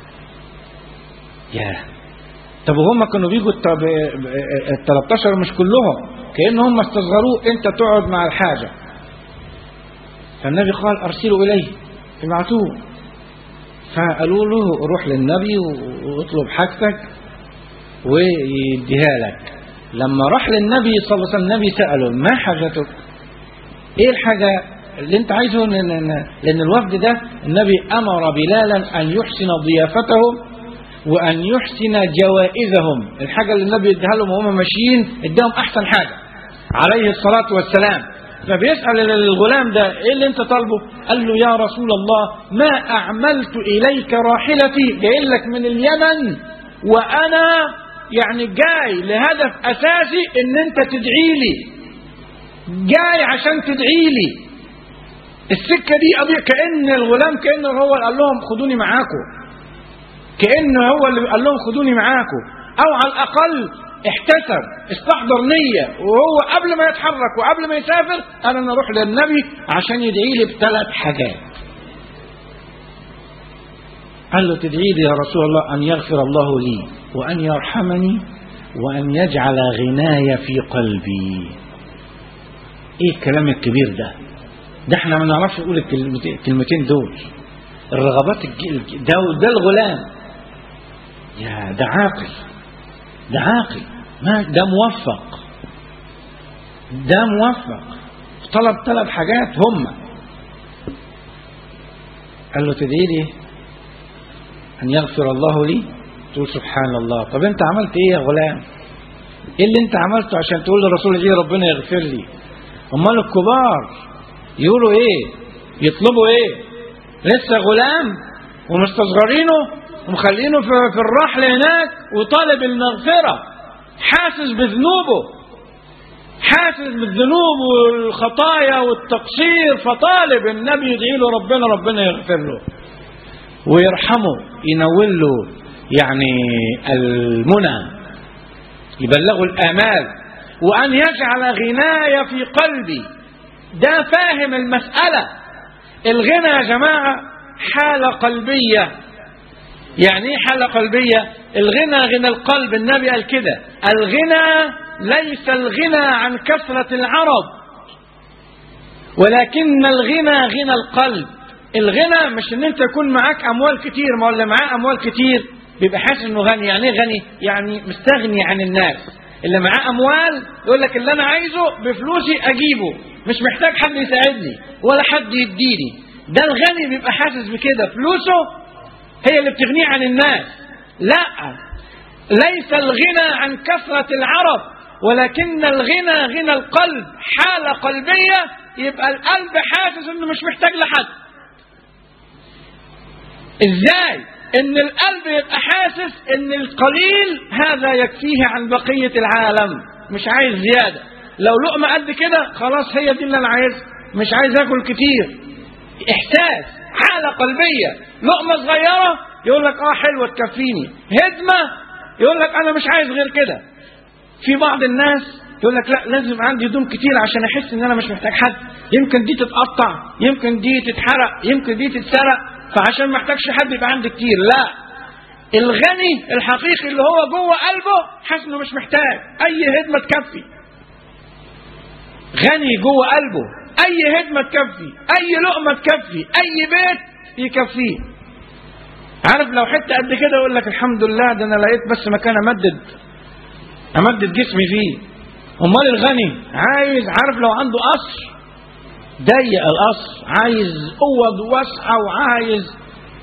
يا طب وهم كانوا بيجوا الت- ال 13 مش كلهم كأن هم استصغروه انت تقعد مع الحاجة فالنبي قال ارسلوا اليه ابعتوه فقالوا له روح للنبي واطلب حاجتك ويديها لك لما راح للنبي صلى الله عليه وسلم النبي سأله ما حاجتك ايه الحاجة اللي انت عايزه لأن- لأن لأن الوفد ده النبي أمر بلالا أن يحسن ضيافتهم وأن يحسن جوائزهم الحاجة اللي النبي اداها لهم وهم ماشيين اداهم أحسن حاجة عليه الصلاة والسلام فبيسأل الغلام ده ايه اللي انت طالبه قال له يا رسول الله ما أعملت إليك راحلتي جاي لك من اليمن وأنا يعني جاي لهدف أساسي ان انت تدعي لي جاي عشان تدعي لي السكة دي قضية كأن الغلام كأنه هو اللي قال لهم خدوني معاكم كأنه هو اللي قال لهم خدوني معاكم أو على الأقل احتسب استحضر نية وهو قبل ما يتحرك وقبل ما يسافر قال انا اروح للنبي عشان يدعي لي بثلاث حاجات قال له تدعي لي يا رسول الله ان يغفر الله لي وان يرحمني وان يجعل غناي في قلبي ايه الكلام الكبير ده ده احنا ما نعرفش نقول الكلمتين الكلمتين دول الرغبات الج- ده ده الغلام يا ده عاقل ده عاقل ما ده موفق ده موفق طلب ثلاث حاجات هم قال له تدعي لي ان يغفر الله لي تقول سبحان الله طب انت عملت ايه يا غلام ايه اللي انت عملته عشان تقول للرسول ايه ربنا يغفر لي امال الكبار يقولوا ايه يطلبوا ايه لسه غلام ومستصغرينه ومخلينه في, في الرحل هناك وطالب المغفرة حاسس بذنوبه حاسس بالذنوب والخطايا والتقصير فطالب النبي يدعي له ربنا ربنا يغفر له ويرحمه ينول له يعني المنى يبلغه الآمال وأن يجعل غناي في قلبي ده فاهم المسألة الغنى يا جماعة حالة قلبية يعني ايه حالة قلبية الغنى غنى القلب النبي قال كده الغنى ليس الغنى عن كثرة العرض ولكن الغنى غنى القلب الغنى مش ان انت يكون معاك اموال كتير ما هو اللي معاه اموال كتير بيبقى حاسس انه غني يعني ايه غني يعني مستغني عن الناس اللي معاه اموال يقول لك اللي انا عايزه بفلوسي اجيبه مش محتاج حد يساعدني ولا حد يديني ده الغني بيبقى حاسس بكده فلوسه هي اللي بتغنيه عن الناس لا ليس الغنى عن كثرة العرب ولكن الغنى غنى القلب حالة قلبية يبقى القلب حاسس انه مش محتاج لحد ازاي ان القلب يبقى حاسس ان القليل هذا يكفيه عن بقية العالم مش عايز زيادة لو لقمة قد كده خلاص هي دي اللي انا عايزها مش عايز اكل كتير احساس حالة قلبية لقمة صغيرة يقول لك اه حلوة تكفيني هدمة يقول لك انا مش عايز غير كده في بعض الناس يقول لك لا لازم عندي هدوم كتير عشان احس ان انا مش محتاج حد يمكن دي تتقطع يمكن دي تتحرق يمكن دي تتسرق فعشان ما احتاجش حد يبقى عندي كتير لا الغني الحقيقي اللي هو جوه قلبه حاسس انه مش محتاج اي هدمه تكفي غني جوه قلبه اي هدمه تكفي اي لقمه تكفي اي بيت يكفيه عارف لو حته قد كده يقول لك الحمد لله ده انا لقيت بس مكان امدد امدد جسمي فيه امال الغني عايز عارف لو عنده قصر ضيق القصر عايز اوض واسعه وعايز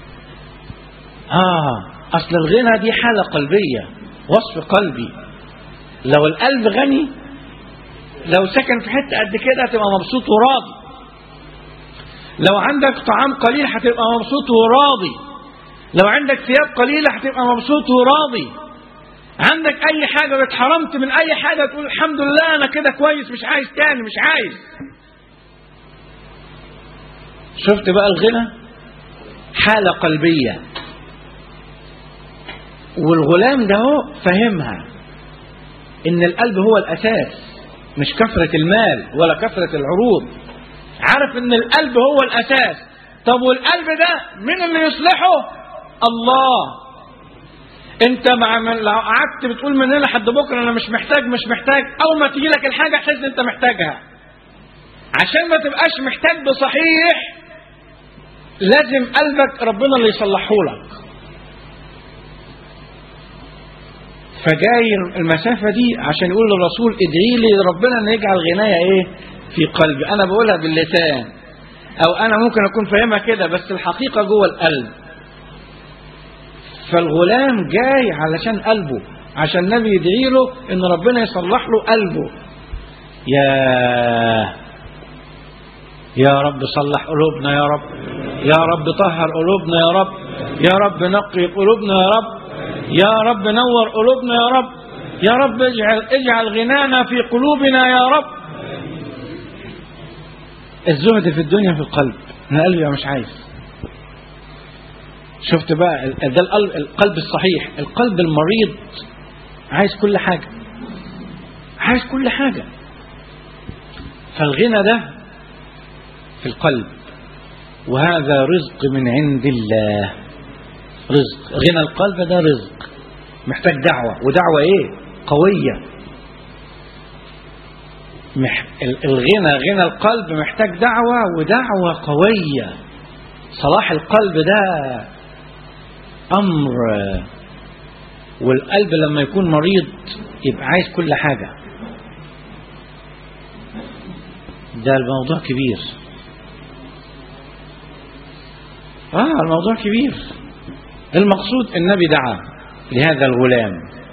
اه اصل الغنى دي حاله قلبيه وصف قلبي لو القلب غني لو سكن في حته قد كده هتبقى مبسوط وراضي لو عندك طعام قليل هتبقى مبسوط وراضي لو عندك ثياب قليله هتبقى مبسوط وراضي عندك اي حاجه اتحرمت من اي حاجه تقول الحمد لله انا كده كويس مش عايز تاني مش عايز شفت بقى الغنى حاله قلبيه والغلام ده هو فهمها ان القلب هو الاساس مش كثره المال ولا كثره العروض عارف ان القلب هو الاساس طب والقلب ده مين اللي يصلحه الله انت مع من لو قعدت بتقول من هنا لحد بكره انا مش محتاج مش محتاج اول ما تيجي لك الحاجه احس انت محتاجها عشان ما تبقاش محتاج بصحيح لازم قلبك ربنا اللي يصلحه لك فجاي المسافة دي عشان يقول للرسول ادعي لي ربنا ان يجعل غنايا ايه في قلبي انا بقولها باللسان او انا ممكن اكون فاهمها كده بس الحقيقة جوه القلب فالغلام جاي علشان قلبه عشان النبي يدعي له ان ربنا يصلح له قلبه يا يا رب صلح قلوبنا يا رب يا رب طهر قلوبنا يا رب يا رب نقي قلوبنا يا رب يا رب نور قلوبنا يا رب يا رب اجعل اجعل غنانا في قلوبنا يا رب الزهد في الدنيا في القلب انا قلبي مش عايز شفت بقى ده القلب, القلب الصحيح القلب المريض عايز كل حاجة عايز كل حاجة فالغنى ده في القلب وهذا رزق من عند الله رزق غنى القلب ده رزق محتاج دعوة ودعوة ايه قوية مح... الغنى غنى القلب محتاج دعوة ودعوة قوية صلاح القلب ده أمر والقلب لما يكون مريض يبقى عايز كل حاجة ده الموضوع كبير آه الموضوع كبير المقصود النبي دعا لهذا الغلام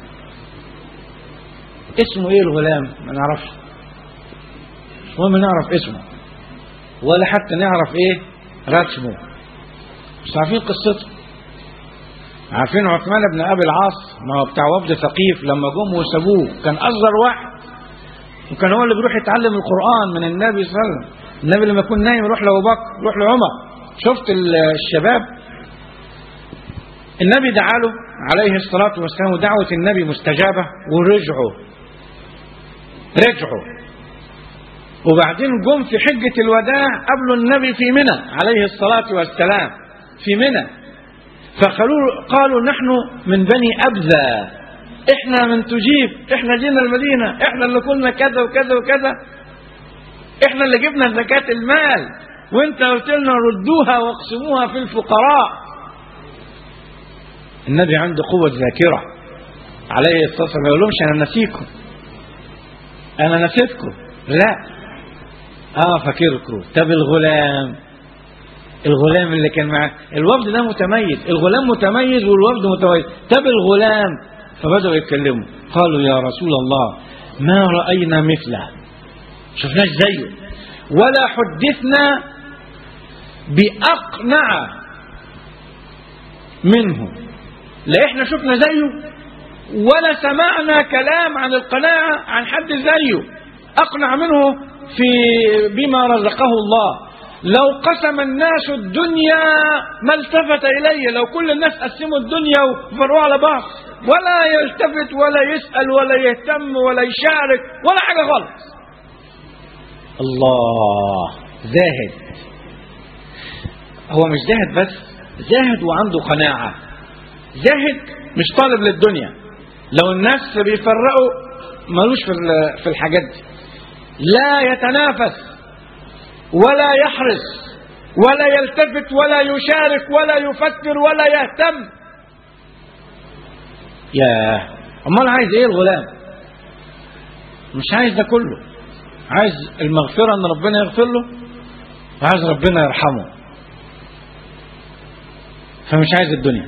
اسمه ايه الغلام ما نعرفش المهم نعرف اسمه ولا حتى نعرف ايه رسمه مش عارفين قصته عارفين عثمان بن ابي العاص ما هو بتاع وفد ثقيف لما جم وسابوه كان اصغر واحد وكان هو اللي بيروح يتعلم القران من النبي صلى الله عليه وسلم النبي لما يكون نايم يروح لابو بكر يروح لعمر شفت الشباب النبي دعا له عليه الصلاه والسلام ودعوه النبي مستجابه ورجعوا رجعوا وبعدين جم في حجة الوداع قبلوا النبي في منى عليه الصلاة والسلام في منى فقالوا قالوا نحن من بني أبذى احنا من تجيب احنا جينا المدينة احنا اللي كنا كذا وكذا وكذا احنا اللي جبنا زكاة المال وانت قلت لنا ردوها واقسموها في الفقراء النبي عنده قوة ذاكرة عليه الصلاة والسلام ما يقولهمش انا نسيكم انا نسيتكم لا اه فاكركم طب الغلام الغلام اللي كان معاه الوفد ده متميز الغلام متميز والوفد متميز طب الغلام فبدأوا يتكلموا قالوا يا رسول الله ما رأينا مثله شفناش زيه ولا حدثنا بأقنع منه لا احنا شفنا زيه ولا سمعنا كلام عن القناعة عن حد زيه أقنع منه في بما رزقه الله لو قسم الناس الدنيا ما التفت إليه لو كل الناس قسموا الدنيا وفروا على بعض ولا يلتفت ولا يسأل ولا يهتم ولا يشارك ولا حاجة خالص الله زاهد هو مش زاهد بس زاهد وعنده قناعة زاهد مش طالب للدنيا لو الناس بيفرقوا ملوش في في الحاجات دي لا يتنافس ولا يحرص ولا يلتفت ولا يشارك ولا يفكر ولا يهتم يا امال عايز ايه الغلام مش عايز ده كله عايز المغفرة ان ربنا يغفر له وعايز ربنا يرحمه فمش عايز الدنيا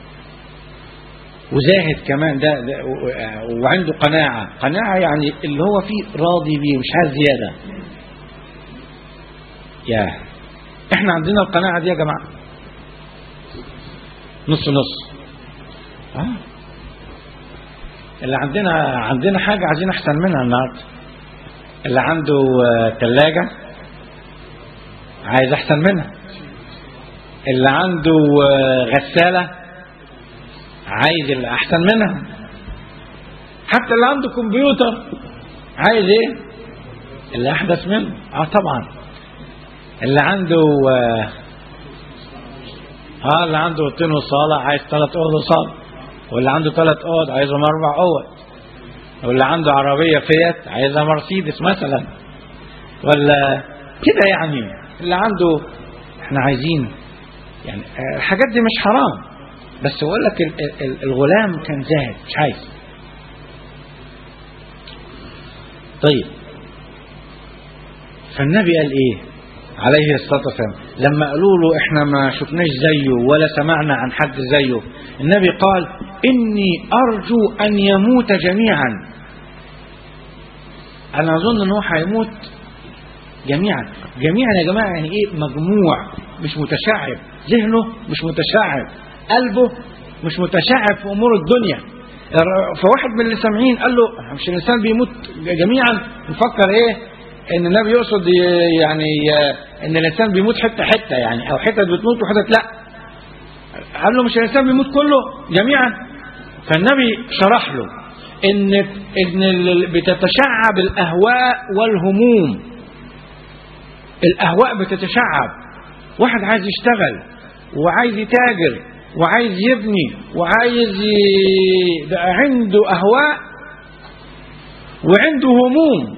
وزاهد كمان ده, ده وعنده قناعة قناعة يعني اللي هو فيه راضي بيه مش عايز زيادة يا احنا عندنا القناعة دي يا جماعة نص نص آه. اللي عندنا عندنا حاجة عايزين احسن منها النهارده اللي عنده ثلاجة عايز احسن منها اللي عنده غسالة عايز اللي احسن منها حتى اللي عنده كمبيوتر عايز ايه اللي احدث منه اه طبعا اللي عنده اه اللي عنده اوضتين وصاله عايز ثلاث اوض وصاله واللي عنده ثلاث اوض عايزهم اربع اوض واللي عنده عربيه فيات عايزها مرسيدس مثلا ولا كده يعني اللي عنده احنا عايزين يعني الحاجات دي مش حرام بس بقول لك الغلام كان زاهد مش عايز طيب فالنبي قال ايه عليه الصلاة والسلام لما قالوا له احنا ما شفناش زيه ولا سمعنا عن حد زيه النبي قال اني ارجو ان يموت جميعا انا اظن ان هو هيموت جميعا جميعا يا جماعة يعني ايه مجموع مش متشعب ذهنه مش متشعب قلبه مش متشعب في امور الدنيا فواحد من اللي سامعين قال له مش الانسان بيموت جميعا نفكر ايه ان النبي يقصد يعني ان الانسان بيموت حته حته يعني او حتت بتموت وحتت لا قال له مش الانسان بيموت كله جميعا فالنبي شرح له ان ان ال- بتتشعب الاهواء والهموم الاهواء بتتشعب واحد عايز يشتغل وعايز يتاجر وعايز يبني وعايز ي... بقى عنده اهواء وعنده هموم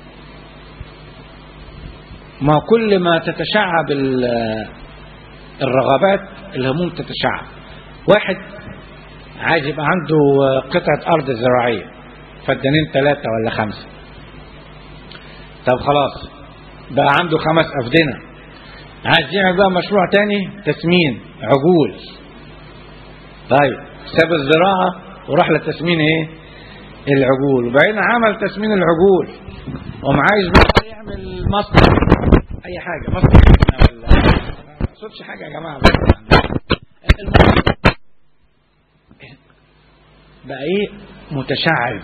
ما كل ما تتشعب ال- الرغبات الهموم تتشعب واحد عايز يبقى عنده قطعة أرض زراعية فدانين ثلاثة ولا خمسة طب خلاص بقى عنده خمس أفدنة عايز يعمل بقى مشروع تاني تسمين عجول طيب ساب الزراعة وراح لتسمين ايه العجول وبعدين عمل تسمين العجول وما عايز بقى يعمل مصنع اي حاجة مصنع ولا ما اقصدش حاجة يا جماعة بس المهم بقى ايه متشعب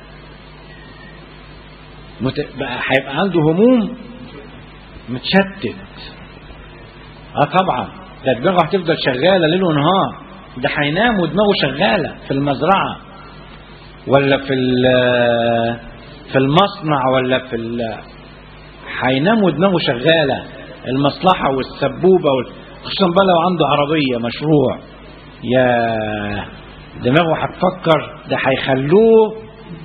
مت... بقى هيبقى عنده هموم متشتت اه طبعا ده دماغه هتفضل شغاله ليل ونهار ده هينام ودماغه شغاله في المزرعه ولا في ال- في المصنع ولا في ال- هينام ودماغه شغاله المصلحه والسبوبه وال... خصوصا بقى لو عنده عربيه مشروع يا دماغه هتفكر ده هيخلوه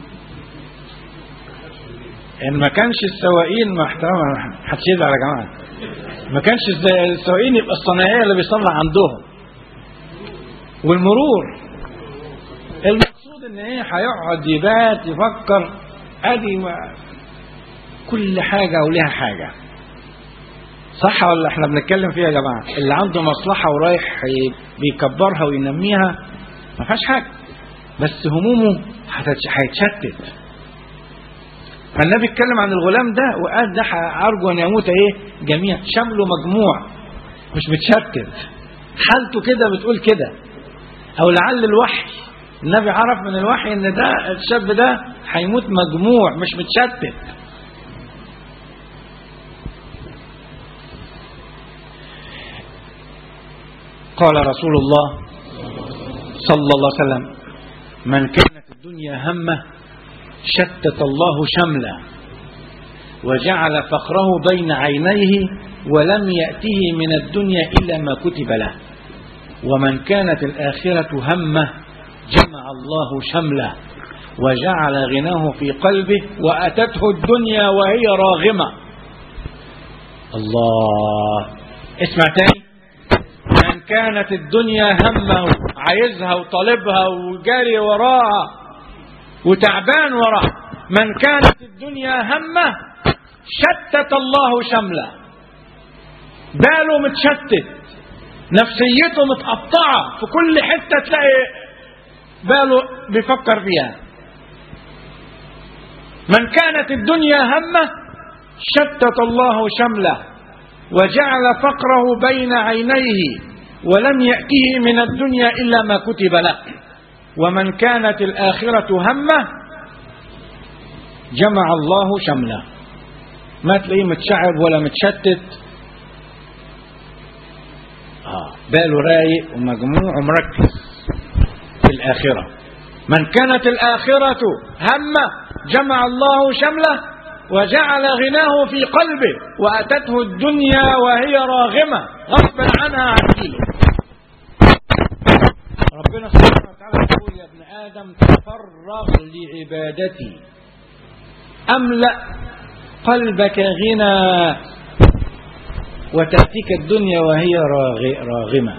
ان ما كانش السواقين مع احترام محدش يزعل يا جماعه ما كانش الز- السواقين يبقى الصناعيه اللي بيصلح عندهم والمرور المقصود ان ايه هيقعد يبات يفكر ادي ما- كل حاجه ولها حاجه صح ولا احنا بنتكلم فيها يا جماعه اللي عنده مصلحه ورايح ي- بيكبرها وينميها ما فيهاش حاجه بس همومه هتتش- هيتشتت فالنبي اتكلم عن الغلام ده وقال ده ح- ارجو ان يموت ايه جميع شمله مجموع مش متشتت حالته كده بتقول كده او لعل الوحي النبي عرف من الوحي ان ده الشاب ده هيموت مجموع مش متشتت قال رسول الله صلى الله عليه وسلم من كانت الدنيا همه شتت الله شمله وجعل فقره بين عينيه ولم يأته من الدنيا إلا ما كتب له ومن كانت الآخرة همه جمع الله شمله وجعل غناه في قلبه وأتته الدنيا وهي راغمة الله اسمع تاني من كانت الدنيا همه عايزها وطالبها وجاري وراها وتعبان وراها من كانت الدنيا همه شتت الله شمله باله متشتت نفسيته متقطعة في كل حتة تلاقي باله بيفكر فيها من كانت الدنيا همه شتت الله شمله وجعل فقره بين عينيه ولم يأته من الدنيا إلا ما كتب له ومن كانت الآخرة همه جمع الله شمله ما تلاقيه متشعب ولا متشتت آه باله رايق ومجموع ومركز في الآخرة من كانت الآخرة همه جمع الله شمله وجعل غناه في قلبه وأتته الدنيا وهي راغمة غصبا عنها عن دينه ربنا سبحانه وتعالى يقول يا ابن آدم تفرغ لعبادتي أملأ قلبك غنى وتأتيك الدنيا وهي راغ- راغمة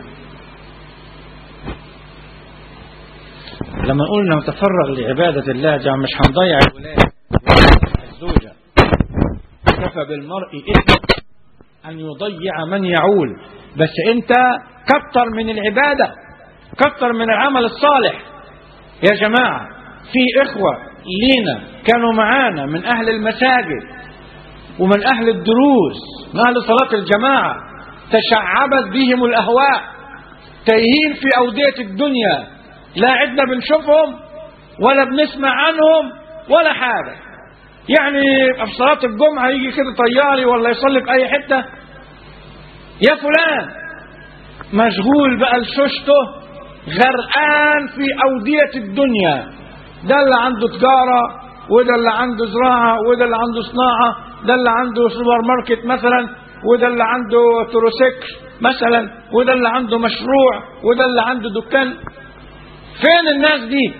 لما قلنا نتفرغ لعبادة الله جماعة مش هنضيع الولاد ولا الزوجة كفى بالمرء إثم أن يضيع من يعول بس أنت كتر من العبادة كتر من العمل الصالح يا جماعة في إخوة لينا كانوا معانا من أهل المساجد ومن أهل الدروس من أهل صلاة الجماعة تشعبت بهم الأهواء تايهين في أودية الدنيا لا عدنا بنشوفهم ولا بنسمع عنهم ولا حاجة يعني في صلاة الجمعة يجي كده طياري ولا يصلي في أي حتة يا فلان مشغول بقى لشوشته غرقان في أودية الدنيا ده اللي عنده تجارة وده اللي عنده زراعة وده اللي عنده صناعة ده اللي عنده سوبر ماركت مثلا وده اللي عنده تروسيكل مثلا وده اللي عنده مشروع وده اللي عنده دكان فين الناس دي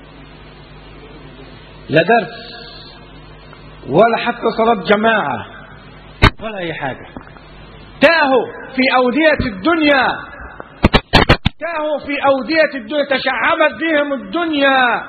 لا درس ولا حتى صلاة جماعة ولا أي حاجة تاهوا في أودية الدنيا تاهوا في أودية الدنيا تشعبت بهم الدنيا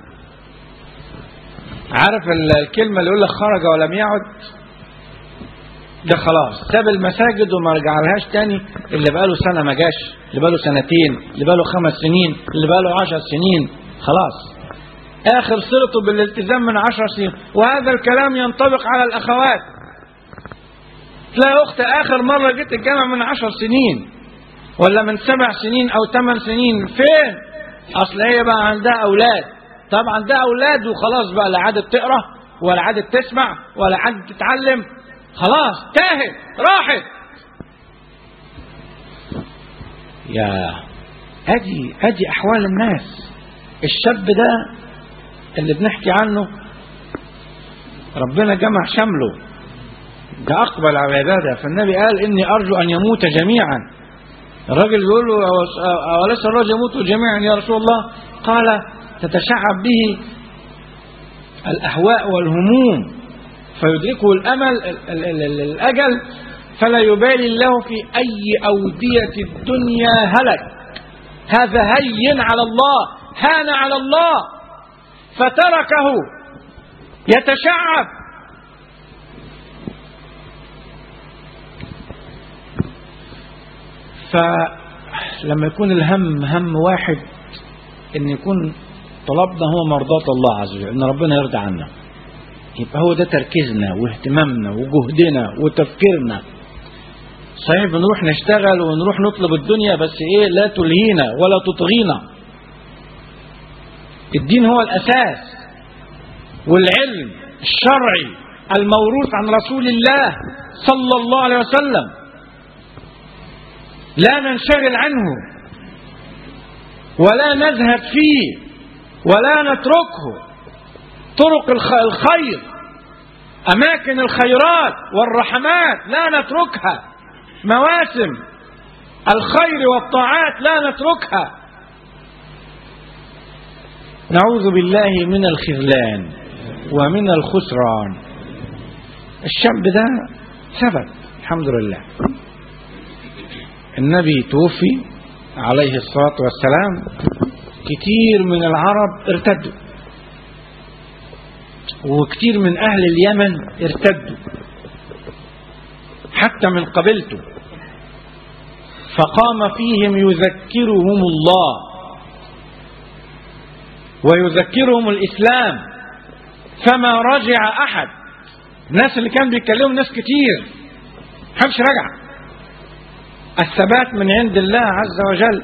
عارف الكلمة اللي يقول لك خرج ولم يعد ده خلاص ساب المساجد وما رجعلهاش تاني اللي بقاله سنة ما جاش اللي بقاله سنتين اللي بقاله خمس سنين اللي بقاله عشر سنين خلاص آخر صلته بالالتزام من عشر سنين وهذا الكلام ينطبق على الأخوات تلاقي أخت آخر مرة جيت الجامع من عشر سنين ولا من سبع سنين أو ثمان سنين فين أصل هي بقى عندها أولاد طب عندها أولاد وخلاص بقى لا عادت تقرأ ولا عادت تسمع ولا عادت تتعلم خلاص تاهت راحت يا ادي ادي احوال الناس الشاب ده اللي بنحكي عنه ربنا جمع شمله ده اقبل على العباده فالنبي قال اني ارجو ان يموت جميعا الراجل يقول له اوليس الرجل يموت جميعا يا رسول الله قال تتشعب به الاهواء والهموم فيدركه الامل ال ال ال الاجل فلا يبالي الله في اي اوديه الدنيا هلك هذا هين على الله هان على الله فتركه يتشعب فلما يكون الهم هم واحد ان يكون طلبنا هو مرضاة الله عز وجل ان ربنا يرضى عنا يبقى هو ده تركيزنا واهتمامنا وجهدنا وتفكيرنا صحيح بنروح نشتغل ونروح نطلب الدنيا بس ايه لا تلهينا ولا تطغينا الدين هو الاساس والعلم الشرعي الموروث عن رسول الله صلى الله عليه وسلم لا ننشغل عنه ولا نزهد فيه ولا نتركه طرق الخير أماكن الخيرات والرحمات لا نتركها مواسم الخير والطاعات لا نتركها نعوذ بالله من الخذلان ومن الخسران الشاب ده ثبت الحمد لله النبي توفي عليه الصلاة والسلام كتير من العرب ارتدوا وكتير من أهل اليمن ارتدوا حتى من قبيلته فقام فيهم يذكرهم الله ويذكرهم الإسلام فما رجع أحد الناس اللي كان بيتكلموا ناس كتير محدش رجع الثبات من عند الله عز وجل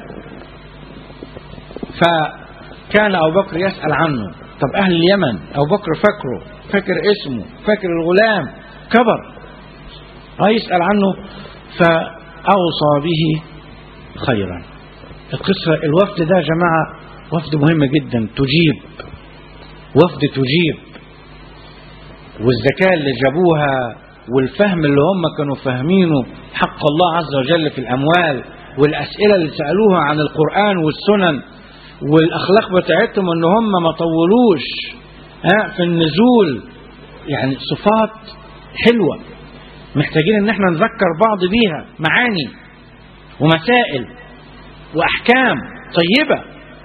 فكان أبو بكر يسأل عنه طب أهل اليمن أبو بكر فاكره فاكر اسمه فاكر الغلام كبر يسأل عنه فأوصى به خيرا القصة الوفد ده يا جماعة وفد مهم جدا تجيب وفد تجيب والزكاة اللي جابوها والفهم اللي هم كانوا فاهمينه حق الله عز وجل في الأموال والأسئلة اللي سألوها عن القرآن والسنن والأخلاق بتاعتهم ان هم ما طولوش ها في النزول يعني صفات حلوة محتاجين ان احنا نذكر بعض بيها معاني ومسائل وأحكام طيبة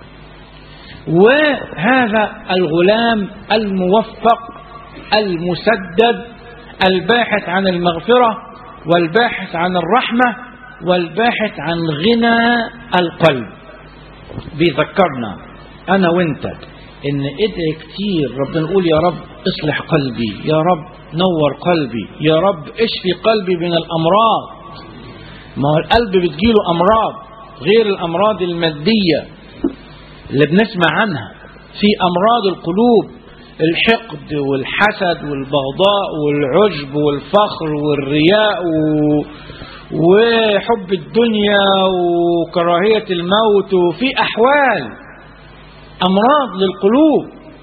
وهذا الغلام الموفق المسدد الباحث عن المغفرة والباحث عن الرحمة والباحث عن غنى القلب بيذكرنا أنا وأنت إن إدعي كتير ربنا نقول يا رب اصلح قلبي يا رب نور قلبي يا رب اشفي قلبي من الأمراض ما هو القلب بتجيله أمراض غير الأمراض المادية اللي بنسمع عنها في أمراض القلوب الحقد والحسد والبغضاء والعجب والفخر والرياء و... وحب الدنيا وكراهية الموت وفي أحوال أمراض للقلوب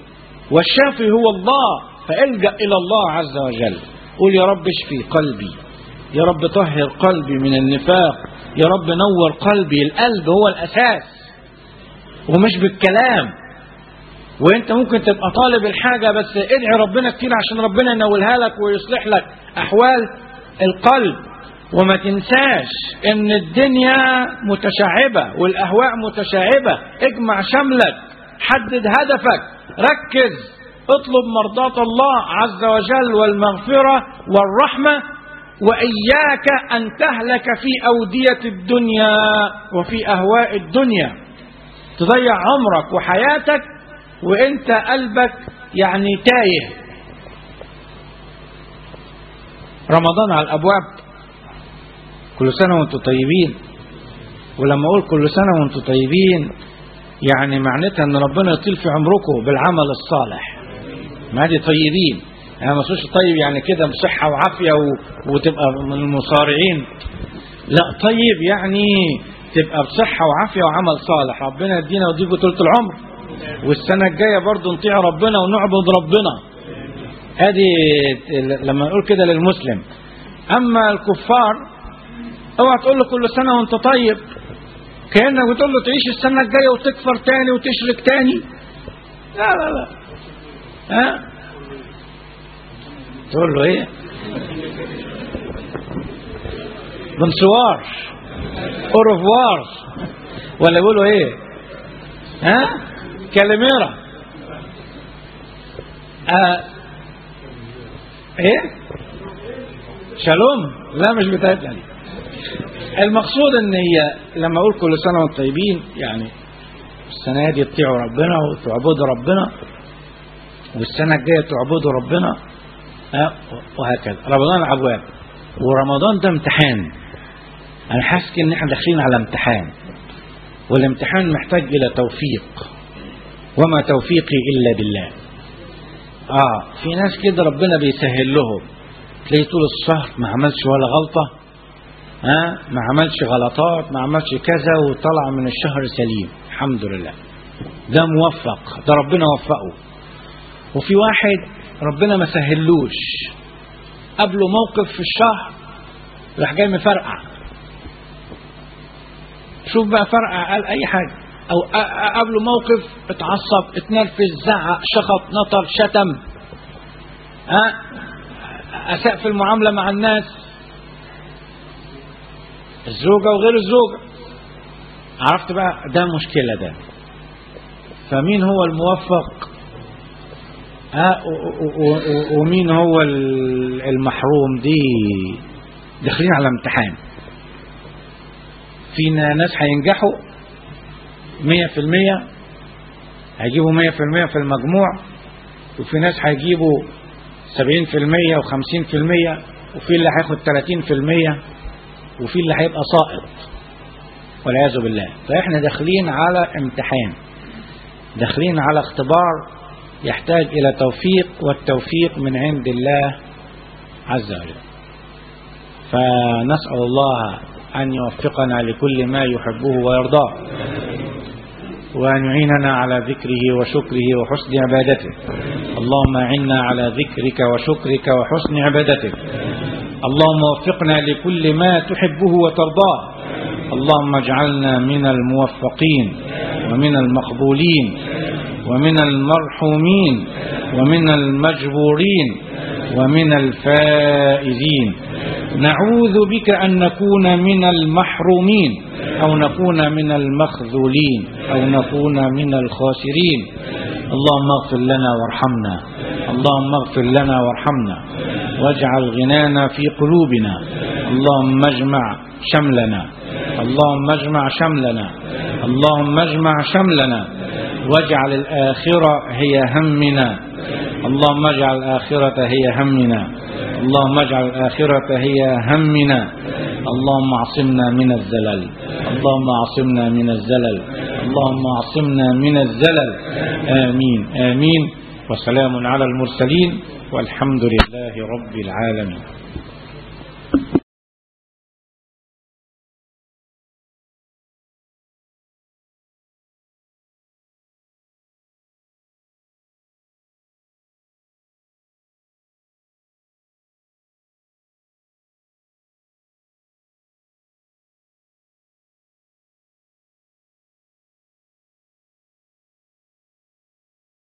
والشافي هو الله فالجأ إلى الله عز وجل قول يا رب اشفي قلبي يا رب طهر قلبي من النفاق يا رب نور قلبي القلب هو الأساس ومش بالكلام وانت ممكن تبقى طالب الحاجة بس ادعي ربنا كتير عشان ربنا ينولها لك ويصلح لك أحوال القلب وما تنساش ان الدنيا متشعبة والاهواء متشعبة اجمع شملك حدد هدفك ركز اطلب مرضاة الله عز وجل والمغفرة والرحمة وإياك أن تهلك في أودية الدنيا وفي أهواء الدنيا تضيع عمرك وحياتك وانت قلبك يعني تايه رمضان على الأبواب كل سنة وانتم طيبين ولما أقول كل سنة وانتم طيبين يعني معناتها ان ربنا يطيل في عمركم بالعمل الصالح ما دي طيبين يعني ما طيب يعني كده بصحة وعافية و... وتبقى من المصارعين لا طيب يعني تبقى بصحة وعافية وعمل صالح ربنا يدينا ويديكم طولة العمر والسنة الجاية برضو نطيع ربنا ونعبد ربنا ادي لما نقول كده للمسلم اما الكفار اوعى تقول له كل سنة وانت طيب كأنك بتقول له تعيش السنة الجاية وتكفر تاني وتشرك تاني لا لا لا ها تقول له ايه بنسوار اوروفوار ولا يقولوا ايه ها كاليميرا آه. ايه شالوم لا مش بتاعتنا دي المقصود ان هي لما اقول كل سنه وانتم طيبين يعني السنه دي تطيعوا ربنا وتعبدوا ربنا والسنه الجايه تعبدوا ربنا أه وهكذا رمضان ابواب ورمضان ده امتحان انا حاسس ان احنا داخلين على امتحان والامتحان محتاج الى توفيق وما توفيقي الا بالله اه في ناس كده ربنا بيسهل لهم تلاقيه طول الشهر ما عملش ولا غلطه ها آه ما عملش غلطات ما عملش كذا وطلع من الشهر سليم الحمد لله ده موفق ده ربنا وفقه وفي واحد ربنا ما سهلوش قبله موقف في الشهر راح جاي مفرقع شوف بقى فرقع قال اي حاجه او قبله موقف اتعصب اتنرفز زعق شخط نطر شتم ها اساء في المعامله مع الناس الزوجه وغير الزوجه عرفت بقى ده مشكله ده فمين هو الموفق ها ومين هو المحروم دي داخلين على امتحان فينا ناس هينجحوا مية في المية هيجيبوا مية في المية في المجموع وفي ناس هيجيبوا سبعين في المية وخمسين في المية وفي اللي هياخد تلاتين في المية وفي اللي هيبقى ساقط والعياذ بالله فاحنا داخلين على امتحان داخلين على اختبار يحتاج إلى توفيق والتوفيق من عند الله عز وجل فنسأل الله أن يوفقنا لكل ما يحبه ويرضاه وأن يعيننا على ذكره وشكره وحسن عبادته اللهم أعنا على ذكرك وشكرك وحسن عبادتك اللهم وفقنا لكل ما تحبه وترضاه اللهم اجعلنا من الموفقين ومن المقبولين ومن المرحومين ومن المجبورين ومن الفائزين نعوذ بك أن نكون من المحرومين أو نكون من المخذولين أو نكون من الخاسرين اللهم اغفر لنا وارحمنا اللهم اغفر لنا وارحمنا واجعل غنانا في قلوبنا اللهم اجمع شملنا اللهم اجمع شملنا اللهم اجمع شملنا واجعل الآخرة هي همنا اللهم اجعل الآخرة هي همنا اللهم اجعل الآخرة هي همنا اللهم اعصمنا من الزلل اللهم اعصمنا من الزلل اللهم اعصمنا من الزلل آمين آمين وسلام على المرسلين والحمد لله رب العالمين